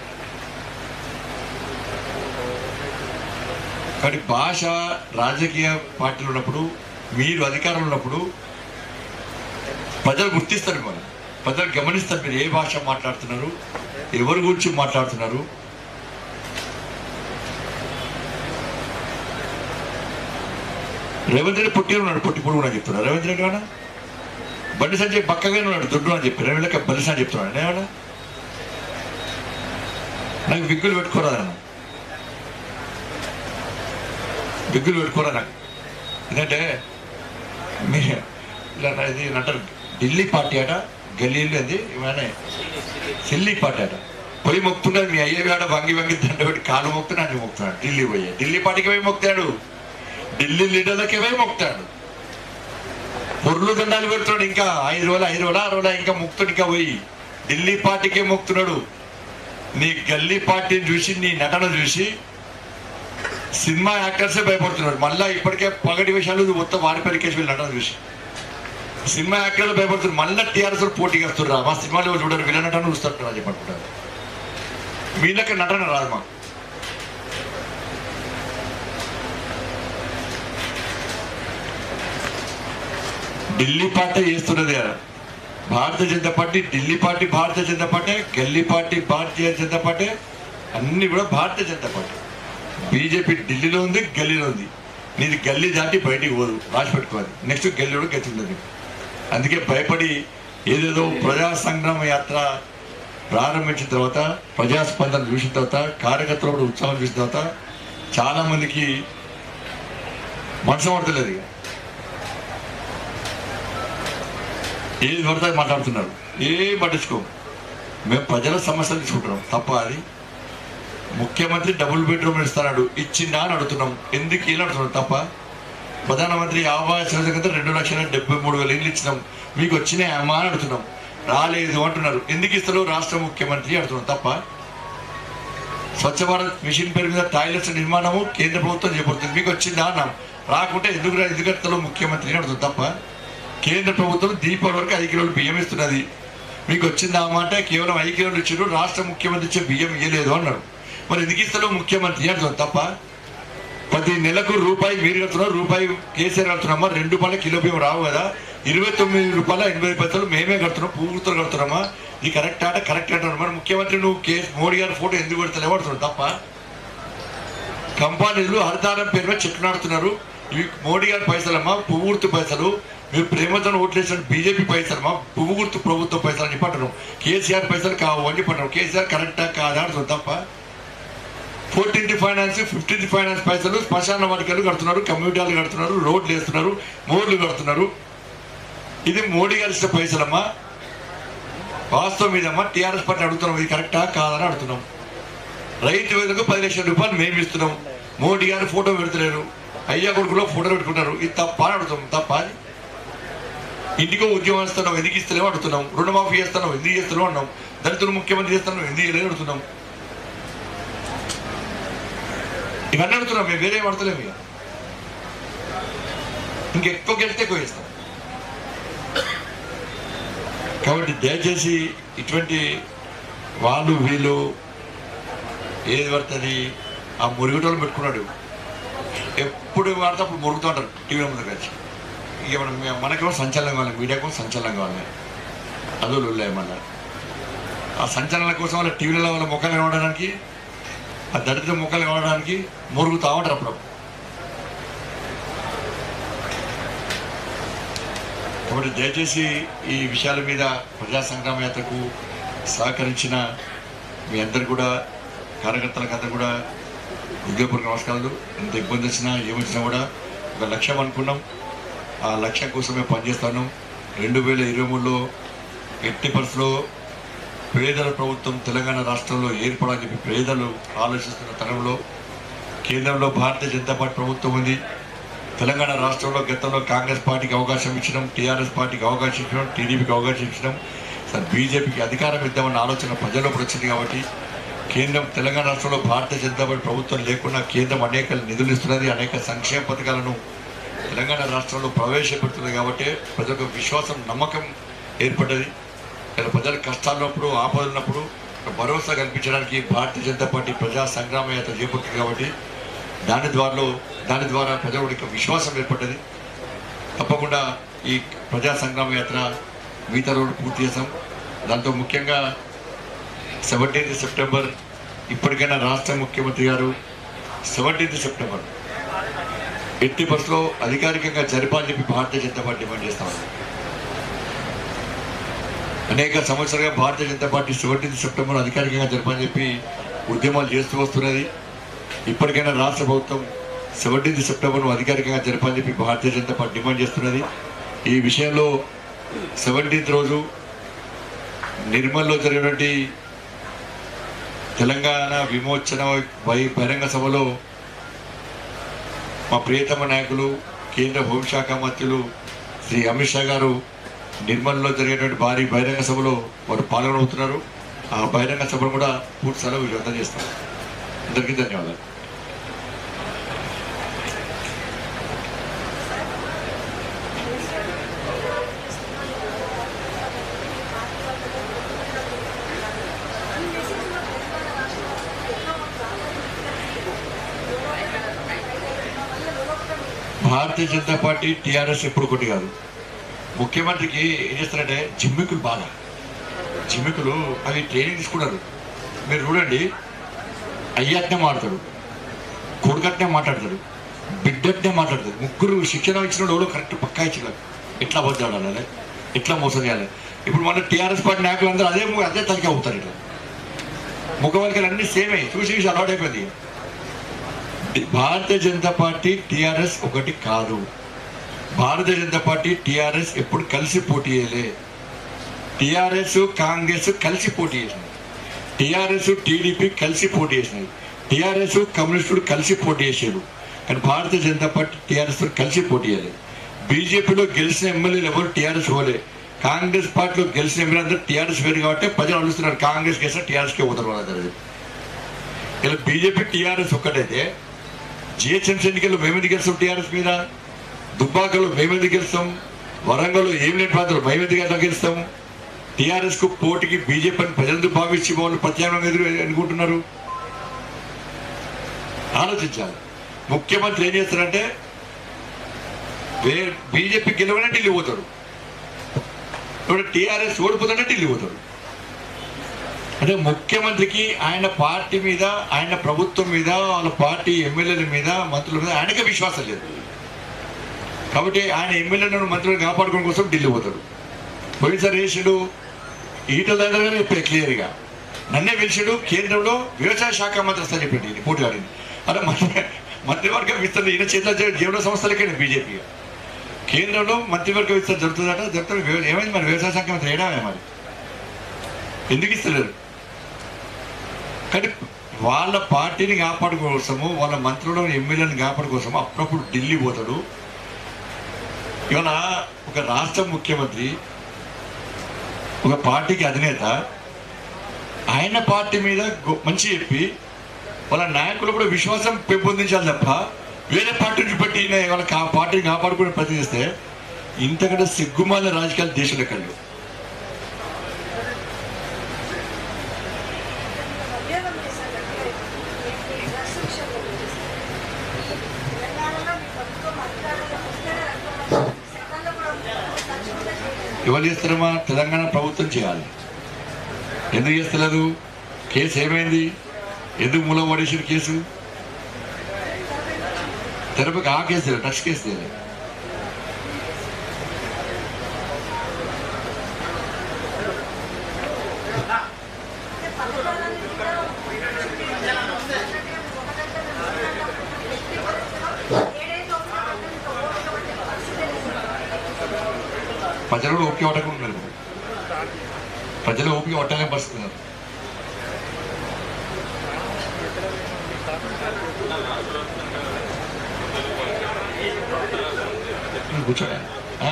కానీ భాష రాజకీయ పార్టీలు ఉన్నప్పుడు మీరు అధికారంలో ఉన్నప్పుడు ప్రజలు గుర్తిస్తారు మిమ్మల్ని ప్రజలు గమనిస్తారు మీరు ఏ భాష మాట్లాడుతున్నారు ఎవరి గురించి మాట్లాడుతున్నారు రేవంత్ రెడ్డి పొట్టి ఉన్నాడు పొట్టి పొడుగు అని చెప్తున్నాడు రేవంత్ రెడ్డి ఏమన్నా బండి సంజయ్ బక్కగానే ఉన్నాడు దొడ్డు అని చెప్పి రేవంత్ లెక్క బలిసా అని చెప్తున్నాడు ఏమన్నా నాకు విగ్గులు పెట్టుకోరాదన్న విగ్గులు పెట్టుకోరా నాకు ఎందుకంటే మీ ఇలా నా- ఇది అంటారు ఢిల్లీ పార్టీ అట గల్లీలో అది ఏమైనా సిల్లీ పార్టీ అట పోయి మొక్కుతున్నాడు మీ అయ్యే ఆడ వంగి వంగి దండ పెట్టి కాలు మొక్కుతున్నాడు మొక్కుతున్నాడు ఢిల్లీ పోయి ఢిల్లీ పార్టీకి పోయి మొక్కుతాడు ఢిల్లీ లీడర్లకి పోయి మొక్కుతాడు పొర్లు దండాలు పెడుతున్నాడు ఇంకా ఐదు రోజులు ఐదు రోజులు ఆరు రోజులు ఇంకా మొక్కుతాడు ఇంకా పోయి ఢిల్లీ పార్టీకే మొక్కుతున్నాడు నీ గల్లీ పార్టీని చూసి నీ నటన చూసి సినిమా యాక్టర్సే భయపడుతున్నారు మళ్ళా ఇప్పటికే పగటి విషయాలు మొత్తం వారి పరికేసి వీళ్ళు నటన చూసి సినిమా యాక్టర్లు భయపడుతున్నారు మళ్ళీ టీఆర్ఎస్ పోటీకి వస్తున్నారు మా సినిమాలో చూడరు వీళ్ళ నటన చూస్తారు అని చెప్పనుకుంటారు వీళ్ళకి నటన రాదు మా ఢిల్లీ పార్టీ చేస్తున్నది కదా. Bharatiya Janata party Delhi party Bharatiya Janata party గల్లీ పార్టీ భారతీయ జనతా పార్టీ అన్ని కూడా భారతీయ జనతా పార్టీ బీజేపీ ఢిల్లీలో ఉంది గల్లీలో ఉంది నీది గల్లీ దాటి బయటికి పోదు రాసి పెట్టుకోవాలి నెక్స్ట్ గల్లీ కూడా గతి ఉండదు అందుకే భయపడి ఏదేదో ప్రజా సంగ్రామ యాత్ర ప్రారంభించిన తర్వాత ప్రజాస్పందన చూసిన తర్వాత కార్యకర్తలు కూడా ఉత్సాహం చూసిన తర్వాత చాలా మందికి మనసు పడతలేదు ఇక ఏది పడితే అది మాట్లాడుతున్నారు ఏం పట్టించుకో మేము ప్రజల సమస్యలు తీసుకుంటున్నాం తప్ప అది ముఖ్యమంత్రి డబుల్ బెడ్రూమ్ ఇస్తాడు ఇచ్చిందా అని అడుగుతున్నాం ఎందుకు ఇలా అడుగుతున్నాం తప్ప ప్రధానమంత్రి ఆవాస్ యోజన కింద రెండు లక్షల డెబ్బై మూడు వేల ఇల్లు ఇచ్చినాం మీకు వచ్చినాయమ్మా అని అడుగుతున్నాం రాలేదు అంటున్నారు ఎందుకు ఇస్తారు రాష్ట్ర ముఖ్యమంత్రి అడుగుతున్నాం తప్ప స్వచ్ఛ భారత్ మిషన్ పేరు మీద టాయిలెట్స్ నిర్మాణము కేంద్ర ప్రభుత్వం చేపడుతుంది మీకు వచ్చిందా అన్నాం రాకుంటే ఎందుకు రా- ఎందుకు ఎడతలో ముఖ్యమంత్రి అని అడుగుతుంది తప్ప కేంద్ర ప్రభుత్వం దీపావళి వరకు ఐదు కిలోలు బియ్యం ఇస్తున్నది మీకు వచ్చిందా అంటే కేవలం ఐదు కిలోలు ఇచ్చారు రాష్ట్ర ముఖ్యమంత్రి ఇచ్చే బియ్యం ఇయ్యలేదు అన్నారు మరి ఎందుకు ఇస్తలో ముఖ్యమంత్రి అంటున్నాం తప్ప ప్రతి నెలకు రూపాయి మీరు కడుతున్నారు రూపాయి కేసీఆర్ కడుతున్నామా రెండు రూపాయల కిలో బియ్యం రావు కదా ఇరవై తొమ్మిది రూపాయల ఎనభై పైసలు మేమే కడుతున్నాం పూర్తితో కడుతున్నామా ఇది కరెక్ట్ ఆట కరెక్ట్ అంటున్నారు మరి ముఖ్యమంత్రి నువ్వు కే మోడీ గారి ఫోటో ఎందుకు పెడతలేవు అంటున్నావు తప్ప కంపెనీలు హరితారం పేరు మీద చెట్లు నాడుతున్నారు ఇవి మోడీ గారి పైసలమ్మా పువ్వు గుర్తు పైసలు మీరు ప్రేమతో ఓట్లేసిన బీజేపీ పైసలమ్మా పువ్వు గుర్తు ప్రభుత్వ పైసలు అని చెప్పి అంటున్నాం కేసీఆర్ పైసలు కావు అని చెప్పి అంటున్నాం కేసీఆర్ కరెక్టా కాదా అంటున్నాం తప్ప ఫోర్టీన్త్ ఫైనాన్స్ ఫిఫ్టీన్త్ ఫైనాన్స్ పైసలు శ్మశాన వాటికలు కడుతున్నారు కమ్యూనిటీలు కడుతున్నారు రోడ్లు వేస్తున్నారు మోర్లు కడుతున్నారు ఇది మోడీ గారి ఇచ్చిన పైసలమ్మా వాస్తవం మీదమ్మా టీఆర్ఎస్ పార్టీ అడుగుతున్నాం ఇది కరెక్టా కాదని అడుగుతున్నాం రైతు వేదకు పది లక్షల రూపాయలు మేము ఇస్తున్నాం మోడీ గారు ఫోటో పెడతలేరు అయ్యా కొడుకులో ఫోటో పెట్టుకుంటారు ఇది తప్ప అని అడుగుతాం తప్ప అది ఇంటికో ఉద్యోగం ఇస్తున్నాం ఎందుకు ఇస్తలేమో అడుగుతున్నాం రుణమాఫీ చేస్తున్నాం ఎందుకు చేస్తున్నాం అన్నాం దళితులు ముఖ్యమంత్రి చేస్తున్నాం ఎందుకు చేయలేదు అడుగుతున్నాం ఇవన్నీ అడుగుతున్నాం మేము వేరే అడతలేము ఇక ఇంకెక్కువ గెలిస్తే ఎక్కువ ఇస్తాం కాబట్టి దయచేసి ఇటువంటి వాళ్ళు వీళ్ళు ఏది పడుతుంది ఆ మురుగుటోళ్ళు పెట్టుకున్నాడు ఎప్పుడు వాడితే అప్పుడు మురుగుతూ ఉంటారు టీవీ ముందు కలిసి ఇక మనం మనకేమో సంచలనం కావాలి మీడియాకు సంచలనం కావాలి అదులు మళ్ళీ ఆ సంచలనం కోసం వాళ్ళ టీవీలలో వాళ్ళ ముఖాలు కనబడడానికి ఆ దళిత ముఖాలు కనబడడానికి మురుగుతూ ఉంటారు అప్పుడు కాబట్టి దయచేసి ఈ విషయాల మీద ప్రజా సంగ్రామ యాత్రకు సహకరించిన మీ అందరు కూడా కార్యకర్తలకు అందరు కూడా హృదయపూర్వక నమస్కారాలు ఎంత ఇబ్బంది వచ్చినా ఏమొచ్చినా కూడా ఒక లక్ష్యం అనుకున్నాం ఆ లక్ష్యం కోసమే పనిచేస్తాను రెండు వేల ఇరవై మూడులో ఎట్టి పరిస్థితిలో పేదల ప్రభుత్వం తెలంగాణ రాష్ట్రంలో ఏర్పడాలని చెప్పి పేదలు ఆలోచిస్తున్న తరంలో కేంద్రంలో భారతీయ జనతా పార్టీ ప్రభుత్వం ఉంది తెలంగాణ రాష్ట్రంలో గతంలో కాంగ్రెస్ పార్టీకి అవకాశం ఇచ్చినాం టీఆర్ఎస్ పార్టీకి అవకాశం ఇచ్చినాం టీడీపీకి అవకాశం ఇచ్చినాం సార్ బీజేపీకి అధికారం ఇద్దామన్న ఆలోచన ప్రజల్లో కూడా వచ్చింది కాబట్టి కేంద్రం తెలంగాణ రాష్ట్రంలో భారతీయ జనతా పార్టీ ప్రభుత్వం లేకుండా కేంద్రం అనేక నిధులు ఇస్తున్నది అనేక సంక్షేమ పథకాలను తెలంగాణ రాష్ట్రంలో ప్రవేశపెడుతుంది కాబట్టి ప్రజలకు విశ్వాసం నమ్మకం ఏర్పడ్డది ఇలా ప్రజల కష్టాలున్నప్పుడు ఆపదలు ఉన్నప్పుడు ఒక భరోసా కల్పించడానికి భారతీయ జనతా పార్టీ ప్రజా సంగ్రామ యాత్ర చేపడుతుంది కాబట్టి దాని ద్వారా దాని ద్వారా ప్రజలకు విశ్వాసం ఏర్పడ్డది తప్పకుండా ఈ ప్రజా సంగ్రామ యాత్ర మిగతా రోడ్డు పూర్తి చేసాం దాంతో ముఖ్యంగా సెవెంటీన్త్ సెప్టెంబర్ ఇప్పటికైనా రాష్ట్ర ముఖ్యమంత్రి గారు సెవెంటీన్త్ సెప్టెంబర్ ఎట్టి బస్సులో అధికారికంగా జరపాలని చెప్పి భారతీయ జనతా పార్టీ డిమాండ్ చేస్తా ఉంది అనేక సంవత్సరాలుగా Bharatiya Janata party seventeenth September అధికారికంగా జరపాలని చెప్పి ఉద్యమాలు చేస్తూ వస్తున్నది ఇప్పటికైనా రాష్ట్ర ప్రభుత్వం సెవెంటీన్త్ సెప్టెంబర్ను అధికారికంగా జరపాలని చెప్పి భారతీయ జనతా పార్టీ డిమాండ్ చేస్తున్నది ఈ విషయంలో సెవెంటీన్త్ రోజు నిర్మల్లో జరిగినటువంటి తెలంగాణ విమోచన వై బహిరంగ సభలో మా ప్రియతమ నాయకులు కేంద్ర హోంశాఖ మంత్రులు శ్రీ అమిత్ షా గారు నిర్మల్లో జరిగేటువంటి భారీ బహిరంగ సభలో వారు పాల్గొనవుతున్నారు ఆ బహిరంగ సభను కూడా పూర్తి స్థాయిలో విజయవంతం చేస్తారు అందరికీ ధన్యవాదాలు భారతీయ జనతా పార్టీ టీఆర్ఎస్ ఎప్పుడు ఒకటి కాదు ముఖ్యమంత్రికి ఏం చేస్తారంటే జిమ్మికులు బాగా జిమ్మికులు అవి ట్రైనింగ్ తీసుకున్నారు మీరు చూడండి అయ్యట్నే మాట్లాడతాడు కొడుకట్నే మాట్లాడతాడు బిడ్డట్నే మాట్లాడతాడు ముగ్గురు శిక్షణ ఇచ్చిన వాళ్ళు కరెక్ట్ పక్కా ఇచ్చిన ఎట్లా అబద్ధాలు ఆడాలి ఎట్లా మోసం చేయాలి ఇప్పుడు మన టీఆర్ఎస్ పార్టీ నాయకులు అందరూ అదే ము- అదే తలకి అవుతారు ఇట్లా ముఖవలికలు అన్ని సేమే చూసి చూసి అలవాటు అయిపోయింది భారతీయ జనతా పార్టీ టీఆర్ఎస్ ఒకటి కాదు భారతీయ జనతా పార్టీ టీఆర్ఎస్ ఎప్పుడు కలిసి పోటీ చేయలే టీఆర్ఎస్ కాంగ్రెస్ కలిసి పోటీ చేసినాయి టీఆర్ఎస్ టీడీపీ కలిసి పోటీ చేసినాయి టీఆర్ఎస్ కమ్యూనిస్టులు కలిసి పోటీ చేశారు కానీ భారతీయ జనతా పార్టీ టీఆర్ఎస్ తో కలిసి పోటీ చేయలేదు బీజేపీలో గెలిచిన ఎమ్మెల్యేలు ఎవరు టీఆర్ఎస్ పోలే కాంగ్రెస్ పార్టీలో గెలిచిన ఎమ్మెల్యే అందరూ టీఆర్ఎస్ వేరు కాబట్టి ప్రజలు అడుగుతున్నారు కాంగ్రెస్ గెలిచిన టీఆర్ఎస్కే పోతారు వాళ్ళందరూ ఇలా బీజేపీ టీఆర్ఎస్ ఒక్కటైతే జిహెచ్ఎంసీ ఎన్నికల్లో మేమెందుకు గెలుస్తాం టీఆర్ఎస్ మీద దుబ్బాకలో మేమెందుకు గెలుస్తాం వరంగల్లో ఏం లేని ప్రాంతాలు మేమెందుకు ఎట్లా గెలుస్తాం టీఆర్ఎస్ కు పోటీకి బీజేపీని ప్రజలందుకు భావించి వాళ్ళు ప్రత్యామ్నాయం ఎదురు అనుకుంటున్నారు ఆలోచించాలి ముఖ్యమంత్రి ఏం చేస్తారంటే వే బీజేపీ గెలవనే ఢిల్లీ పోతాడు ఇప్పుడు టీఆర్ఎస్ ఓడిపోతాడే ఢిల్లీ పోతాడు అంటే ముఖ్యమంత్రికి ఆయన పార్టీ మీద ఆయన ప్రభుత్వం మీద వాళ్ళ పార్టీ ఎమ్మెల్యేల మీద మంత్రుల మీద ఆయనకే విశ్వాసం లేదు కాబట్టి ఆయన ఎమ్మెల్యేలను మంత్రులను కాపాడుకోవడం కోసం ఢిల్లీ పోతాడు పోయినసారి వేసాడు ఈటల దగ్గర చెప్పాడు క్లియర్గా నన్నే పిలిచాడు కేంద్రంలో వ్యవసాయ శాఖ మంత్రి వస్తా చెప్పండి ఇది పోటీ ఆడింది అరే మంత్రి మంత్రివర్గం విస్తరణ ఈయన చేతిలో జీవన సంస్థలకే బీజేపీ కేంద్రంలో మంత్రివర్గ విస్తరణ జరుగుతుందట జరుగుతుంది వ్యవ- ఏమైంది మరి వ్యవసాయ శాఖ మంత్రి ఏడా మరి ఎందుకు ఇస్తలేరు కానీ వాళ్ళ పార్టీని కాపాడు కోసము వాళ్ళ మంత్రులను ఎమ్మెల్యేలను కాపాడు కోసము అప్పుడప్పుడు ఢిల్లీ పోతాడు ఇవాళ ఒక రాష్ట్ర ముఖ్యమంత్రి ఒక పార్టీకి అధినేత ఆయన పార్టీ మీద గొ- మంచి చెప్పి వాళ్ళ నాయకులు కూడా విశ్వాసం పెంపొందించాలి తప్ప వేరే పార్టీ నుంచి పెట్టి ఈయన వాళ్ళ కా- పార్టీని కాపాడుకునే ప్రయత్నం చేస్తే ఇంతకంటే సిగ్గుమాల రాజకీయాలు దేశంలో కళ్ళు ఉద్యోగం చేశారు ఈ డ్రగ్స్ విషయంలో తెలంగాణలో మీ ప్రభుత్వం అధికారంలోకి వస్తేనే రక్తం సెకండ్లో కూడా తక్షణంగా చేయలేదు ఎవరు చేస్తారమ్మా తెలంగాణ ప్రభుత్వం చేయాలి ఎందుకు చేస్తలేదు కేసు ఏమైంది ఎందుకు మూలం పడేసిన కేసు తెరపకి ఆ కేసు లేదు టచ్ కేసు లేదు అంటే పథకాలన్నీ కూడా ఏడైతే ఒక ఓపిక పట్టే పరిస్థితి లేదు ప్రజలు కూడా ఓపిక పట్టకుండా ఉన్నారు ప్రజలు ఓపిక పట్టలేని పరిస్థితి ఉన్నారు నువ్వు కూర్చోరా ఆ?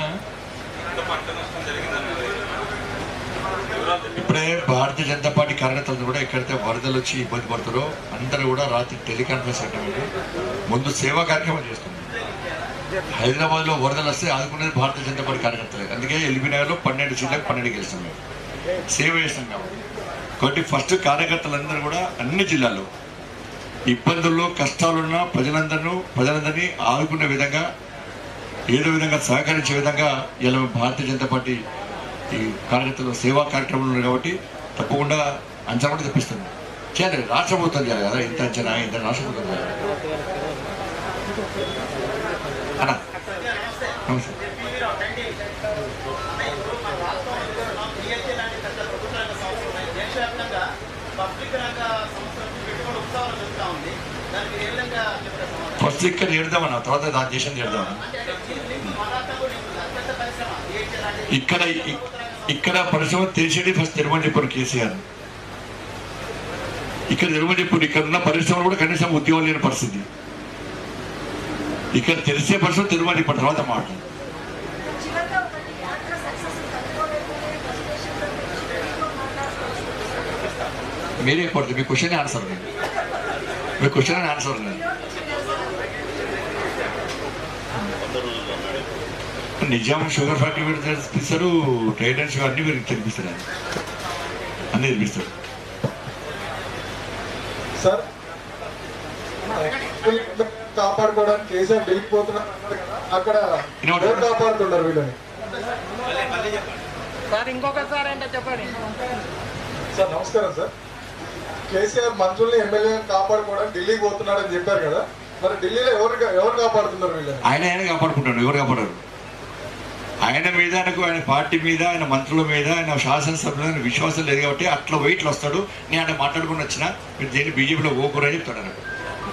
ఇప్పుడే భారతీయ జనతా పార్టీ కార్యకర్తలు కూడా ఎక్కడైతే వరదలు వచ్చి ఇబ్బంది పడుతారో అందరూ కూడా రాత్రి టెలికాన్ఫరెన్స్ అంటే ముందు సేవా కార్యక్రమం చేస్తున్నారు హైదరాబాద్ లో వరదలు వస్తే ఆదుకునేది భారతీయ జనతా పార్టీ కార్యకర్తలే అందుకే ఎల్బీ నగర్ లో పన్నెండు సీట్లకు పన్నెండు గెలుస్తాం మేము సేవ చేస్తాం కాబట్టి కాబట్టి ఫస్ట్ కార్యకర్తలందరూ కూడా అన్ని జిల్లాల్లో ఇబ్బందుల్లో కష్టాలున్న ప్రజలందరూ ప్రజలందరినీ ఆదుకునే విధంగా ఏదో విధంగా సహకరించే విధంగా ఇలా భారతీయ జనతా పార్టీ ఈ కార్యకర్తలు సేవా కార్యక్రమాలు ఉన్నాయి కాబట్టి తప్పకుండా అంచనా కూడా తెప్పిస్తుంది చేయాలి రాష్ట్ర ప్రభుత్వం చేయాలి కదా ఇంత అంచనా ఇంత రాష్ట్ర ప్రభుత్వం చేయాలి అన్నా నమస్తే పబ్లిక్ రంగ సంస్థలకు పెట్టుబడి ఉత్సవాలు జరుగుతూ ఉంది దానికి ఏ విధంగా చెప్తారు సమాధానం? ఫస్ట్ ఇక్కడ చేద్దామన్న తర్వాత దాని దేశం చేద్దామన్న అంటే దీని లింక్ మహారాష్ట్ర కూడా ఉంది అత్యంత పరిశ్రమ DHL లాంటి ఇక్కడ ఇ- ఇక్కడ పరిశ్రమ తెలిసేది ఫస్ట్ తెరవని చెప్పారు కేసీఆర్ ఇక్కడ తెరవని చెప్పారు ఇక్కడ ఉన్న పరిశ్రమలు కూడా కనీసం ఉద్యోగం లేని పరిస్థితి ఇక్కడ తెలిసే పరిశ్రమ తెరవని చెప్పారు తర్వాత మాట చివరిగా ఒకటి యాత్ర సక్సెస్ కనుక్కోలేకపోతే ఫ్రస్ట్రేషన్తో మీరు మాట్లాడుకోవాల్సి వస్తుంది మీరే పడుతుంది మీ క్వశ్చన్ ఆన్సర్ లేదు మీ క్వశ్చన్ ఆన్సర్ లేదు నిజాం షుగర్ ఫ్యాక్టరీ మీరు తెరిపిస్తారు ట్రైడర్ షుగర్ అన్ని మీరు తెరిపిస్తారు ఆయన. అన్ని తెరిపిస్తారు సార్ వీళ్ళని కాపాడుకోవడానికి కేసీఆర్ ఢిల్లీకి పోతున్నారు అన్నారు కదా, అక్కడ వినోద్. ఎవరు కాపాడుతున్నారు వీళ్ళని సార్ ఇంకొకసారి ఏంటో చెప్పండి సార్ నమస్కారం సార్ కేసీఆర్ మంత్రుల్ని ఎమ్మెల్యేని కాపాడుకోవడానికి ఢిల్లీకి పోతున్నాడని చెప్పారు కదా మరి ఢిల్లీలో ఎవరు ఎవరు కాపాడుతున్నారు వీళ్ళని ఆయన ఆయన కాపాడుకుంటాడు ఎవరు కాపాడరు ఆయన మీద ఆయనకు ఆయన పార్టీ మీద ఆయన మంత్రుల మీద ఆయన శాసనసభ్యుల మీద విశ్వాసం లేదు కాబట్టి అట్లా వెయిట్లు వస్తాడు నేను ఆయన మాట్లాడుకుని వచ్చిన మీరు దేని బీజేపీలో ఓకురని చెప్తాడు అన్నట్టు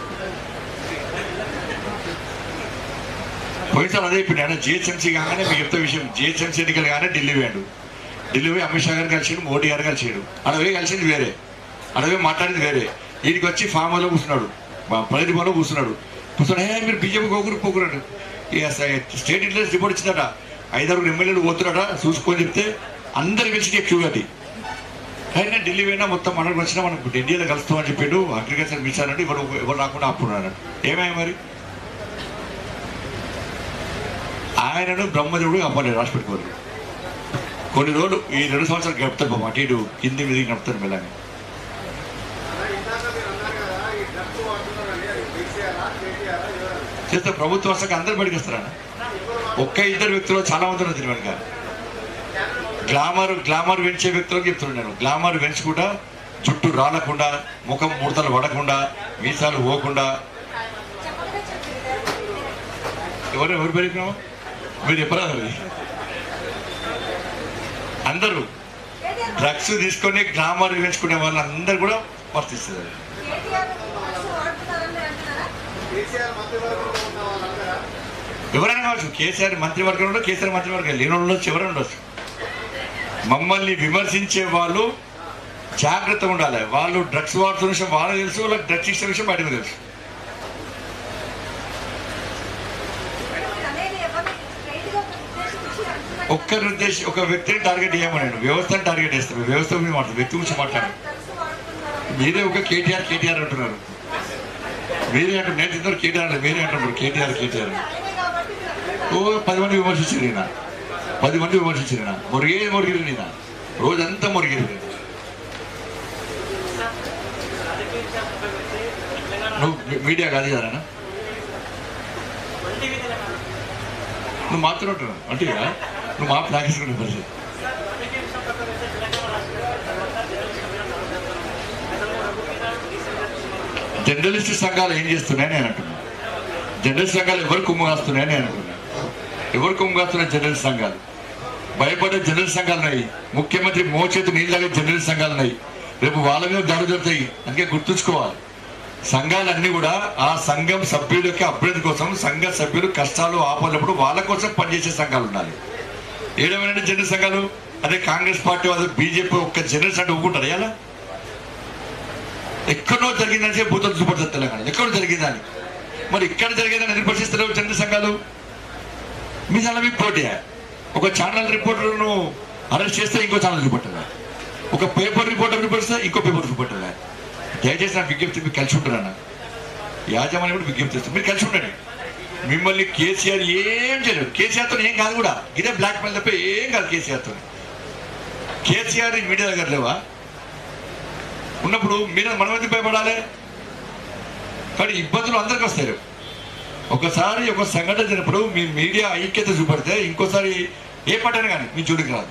పోయినసారి అదే ఇప్పుడు ఆయన జిహెచ్ఎంసీ కాగానే మీకు చెప్తే విషయం జిహెచ్ఎంసీ ఎన్నికలు కానీ ఢిల్లీ పోయాడు ఢిల్లీ పోయి అమిత్ షా గారు కలిసిండు మోడీ గారు కలిసిండు అడవి కలిసింది వేరే అడవి మాట్లాడింది వేరే వీడికి వచ్చి ఫామ్ హౌస్లో కూర్చున్నాడు మా ప్రగతి భవన్లో కూర్చున్నాడు కూర్చొని "ఏ, మీరు బీజేపీ గోకురు పోకురాడు ఇక స- స్టేట్ ఇంటెలిజెన్స్ రిపోర్ట్ ఇచ్చిందట ఐదారు ఎమ్మెల్యేలు పోతున్నాడ చూసుకొని చెప్తే అందరు కలిసి క్యూ కట్టి కానీ నేను ఢిల్లీ పోయినా మొత్తం మనకు వచ్చినా మనం ఇండియాలో కలుస్తామని చెప్పిండు అగ్రికల్చర్ మిషన్ అంటే ఎవరు ఎవరు రాకుండా అప్పుడున్నాడు ఏమై మరి ఆయనను బ్రహ్మదేవుడు అవ్వలేదు రాసి పెట్టుకోరు కొన్ని రోజులు ఈ రెండు సంవత్సరాలు గడుపుతారు బాబు అటు ఇటు కింది మీద గడుపుతారు మెల్లగా చేస్తే ప్రభుత్వం వస్తాక అందరు బయటకు వస్తారా ఒక్క ఇద్దరు వ్యక్తులు చాలా మంది ఉన్నారు దీని వెనుక గ్లామర్ గ్లామర్ పెంచే వ్యక్తులకు చెప్తున్నాను నేను గ్లామర్ పెంచకుండా జుట్టు రాలకుండా ముఖం ముడతలు పడకుండా మీసాలు పోకుండా చెప్పకనే చెప్పింది ఎవరు ఎవరు పెరిగినావు మీరు చెప్పరాదు అది అందరూ డ్రగ్స్ తీసుకొని గ్లామర్ పెంచుకునే వాళ్ళందరూ కూడా వర్తిస్తుంది అది. కేటీఆర్ మనసు వాడుతున్నారని మీరు అంటున్నారా కేసీఆర్ మంత్రివర్గంలో ఉన్న వాళ్ళందరూ ఎవరైనా కావచ్చు కేసీఆర్ మంత్రివర్గం ఉండదు కేసీఆర్ మంత్రివర్గం లేని వాళ్ళు ఉండొచ్చు ఎవరైనా ఉండొచ్చు మమ్మల్ని విమర్శించే వాళ్ళు జాగ్రత్తగా ఉండాలి వాళ్ళు డ్రగ్స్ వాడుతున్న విషయం వాళ్ళకి తెలుసు వాళ్ళకి డ్రగ్స్ ఇచ్చిన విషయం బయటకు తెలుసు అనేది ఎవరిని స్ట్రైట్గా ఉద్దేశించి అంటున్నట్టు ఒక్కరి ఉద్దేశం ఒక వ్యక్తిని టార్గెట్ చేయమని నేను వ్యవస్థను టార్గెట్ చేస్తాను వ్యవస్థ గురించి మాట్లాడు వ్యక్తి గురించి మాట్లాడు డ్రగ్స్ వాడుతున్నారు మీరే ఒక కేటీఆర్ కేటీఆర్ అంటున్నారు మీరే అంటున్నారు నేను ఇద్దరు కేటీఆర్ అంటే మీరే అంటున్నారు కేటీఆర్ కేటీఆర్ అని. ఆయనే కాబట్టి మీరు అంటున్నారు. ఓ పది మంది విమర్శించారు ఈయన పది మంది విమర్శించారు ఈయన మురిగే మురిగిరు ఈయన రోజంతా మురిగిరు ఈయన. నువ్వు మీ- మీడియా కాదు కదా నాన్న? నువ్వు మాత్రం అంటే నువ్వు మా ప్రాక్టీస్ పరిస్థితి జర్నలిస్ట్ సంఘాలు ఏం చేస్తున్నాయని నేను అంటున్నాను జర్నలిస్ట్ సంఘాలు ఎవరు కుమ్ము కాస్తున్నాయని నేను అంటున్నాను ఎవరు కుమ్ము కాస్తున్నాయి జర్నలిస్ట్ సంఘాలు భయపడే జర్నలిస్ట్ సంఘాలు ఉన్నాయి ముఖ్యమంత్రి మోచేతి నీళ్ళు తాగే జర్నలిస్ట్ సంఘాలు ఉన్నాయి రేపు వాళ్ళ మీద దాడి జరుగుతాయి అందుకే గుర్తుంచుకోవాలి సంఘాలన్నీ కూడా ఆ సంఘం సభ్యుల యొక్క అభ్యున్నతి కోసం సంఘ సభ్యులు కష్టాలు ఆపలేప్పుడు వాళ్ళ కోసం పనిచేసే సంఘాలు ఉండాలి ఏడమైనా జర్నలిస్ట్ సంఘాలు అదే కాంగ్రెస్ పార్టీ అదే బీజేపీ ఒక్క జర్నలిస్ట్ అంటే ఒప్పుకుంటారు ఎలా ఎక్కడో జరిగిందని చెప్పి భూతం చూపడుతుంది తెలంగాణ ఎక్కడో జరిగిందని మరి ఇక్కడ జరిగేదని ఎందుకు పరిశీలిస్తారు జర్నలిస్ట్ సంఘాలు మీ దాని మీకు పోటీ ఒక ఛానల్ రిపోర్టర్ను అరెస్ట్ చేస్తే ఇంకో ఛానల్ రిపోర్టర్ ఒక పేపర్ రిపోర్టర్ రిపోర్ట్ చేస్తే ఇంకో పేపర్ రిపోర్టర్ దయచేసి నాకు విజ్ఞప్తి మీరు కలిసి ఉంటారు అన్న యాజమాన్యం కూడా విజ్ఞప్తి చేస్తారు మీరు కలిసి ఉండండి మిమ్మల్ని కేసీఆర్ ఏం చేయలేదు కేసీఆర్తో ఏం కాదు కూడా ఇదే బ్లాక్ మెయిల్ తప్ప ఏం కాదు కేసీఆర్తో కేసీఆర్ ఈ మీడియా దగ్గర లేవా ఉన్నప్పుడు మీరు మనం ఎందుకు భయపడాలి కానీ ఇబ్బందులు అందరికి వస్తాయి రేపు. ఒకసారి ఒక సంఘటన జరిగినప్పుడు మీ మీడియా ఐక్యత చూపడితే ఇంకోసారి ఏ పట్టని కానీ మీ చూడికి రాదు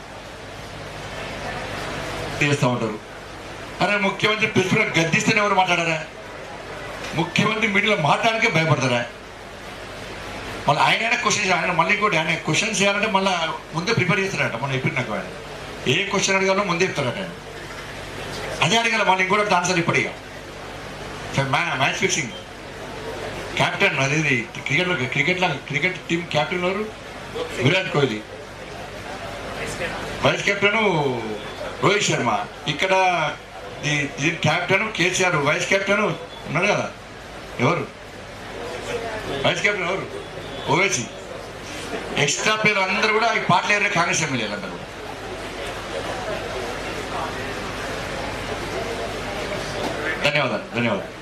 చేస్తూ ఉంటారు అరే ముఖ్యమంత్రి ప్రెస్ మీట్ గద్దిస్తేనే ఎవరు మాట్లాడారా ముఖ్యమంత్రి మీడియాలో మాట్లాడకే భయపడతారా మళ్ళీ ఆయన క్వశ్చన్ ఆయన మళ్ళీ కూడా ఆయన క్వశ్చన్ చేయాలంటే మళ్ళీ ముందే ప్రిపేర్ చేస్తారట మనం చెప్పిన నాకు ఆయన ఏ క్వశ్చన్ అడగాలో ముందే చెప్తారట ఆయన అదే అడగాల మళ్ళీ ఇంకోటి ఆన్సర్ ఇప్పటిగా మ్యాచ్ ఫిక్సింగ్ కెప్టెన్ అదేది క్రికెట్ క్రికెట్ లా క్రికెట్ టీం కెప్టెన్ ఎవరు విరాట్ కోహ్లీ వైస్ కెప్టెన్ రోహిత్ శర్మ ఇక్కడ దీ- దీని కెప్టెన్ కేసీఆర్ వైస్ కెప్టెన్ ఉన్నాడు కదా ఎవరు వైస్ కెప్టెన్ ఎవరు ఓవేసి ఎక్స్ట్రా ప్లేయర్ అందరూ కూడా ఈ పాటలు ఏరే కాంగ్రెస్ ఎమ్మెల్యేలు అందరూ కూడా ధన్యవాదాలు ధన్యవాదాలు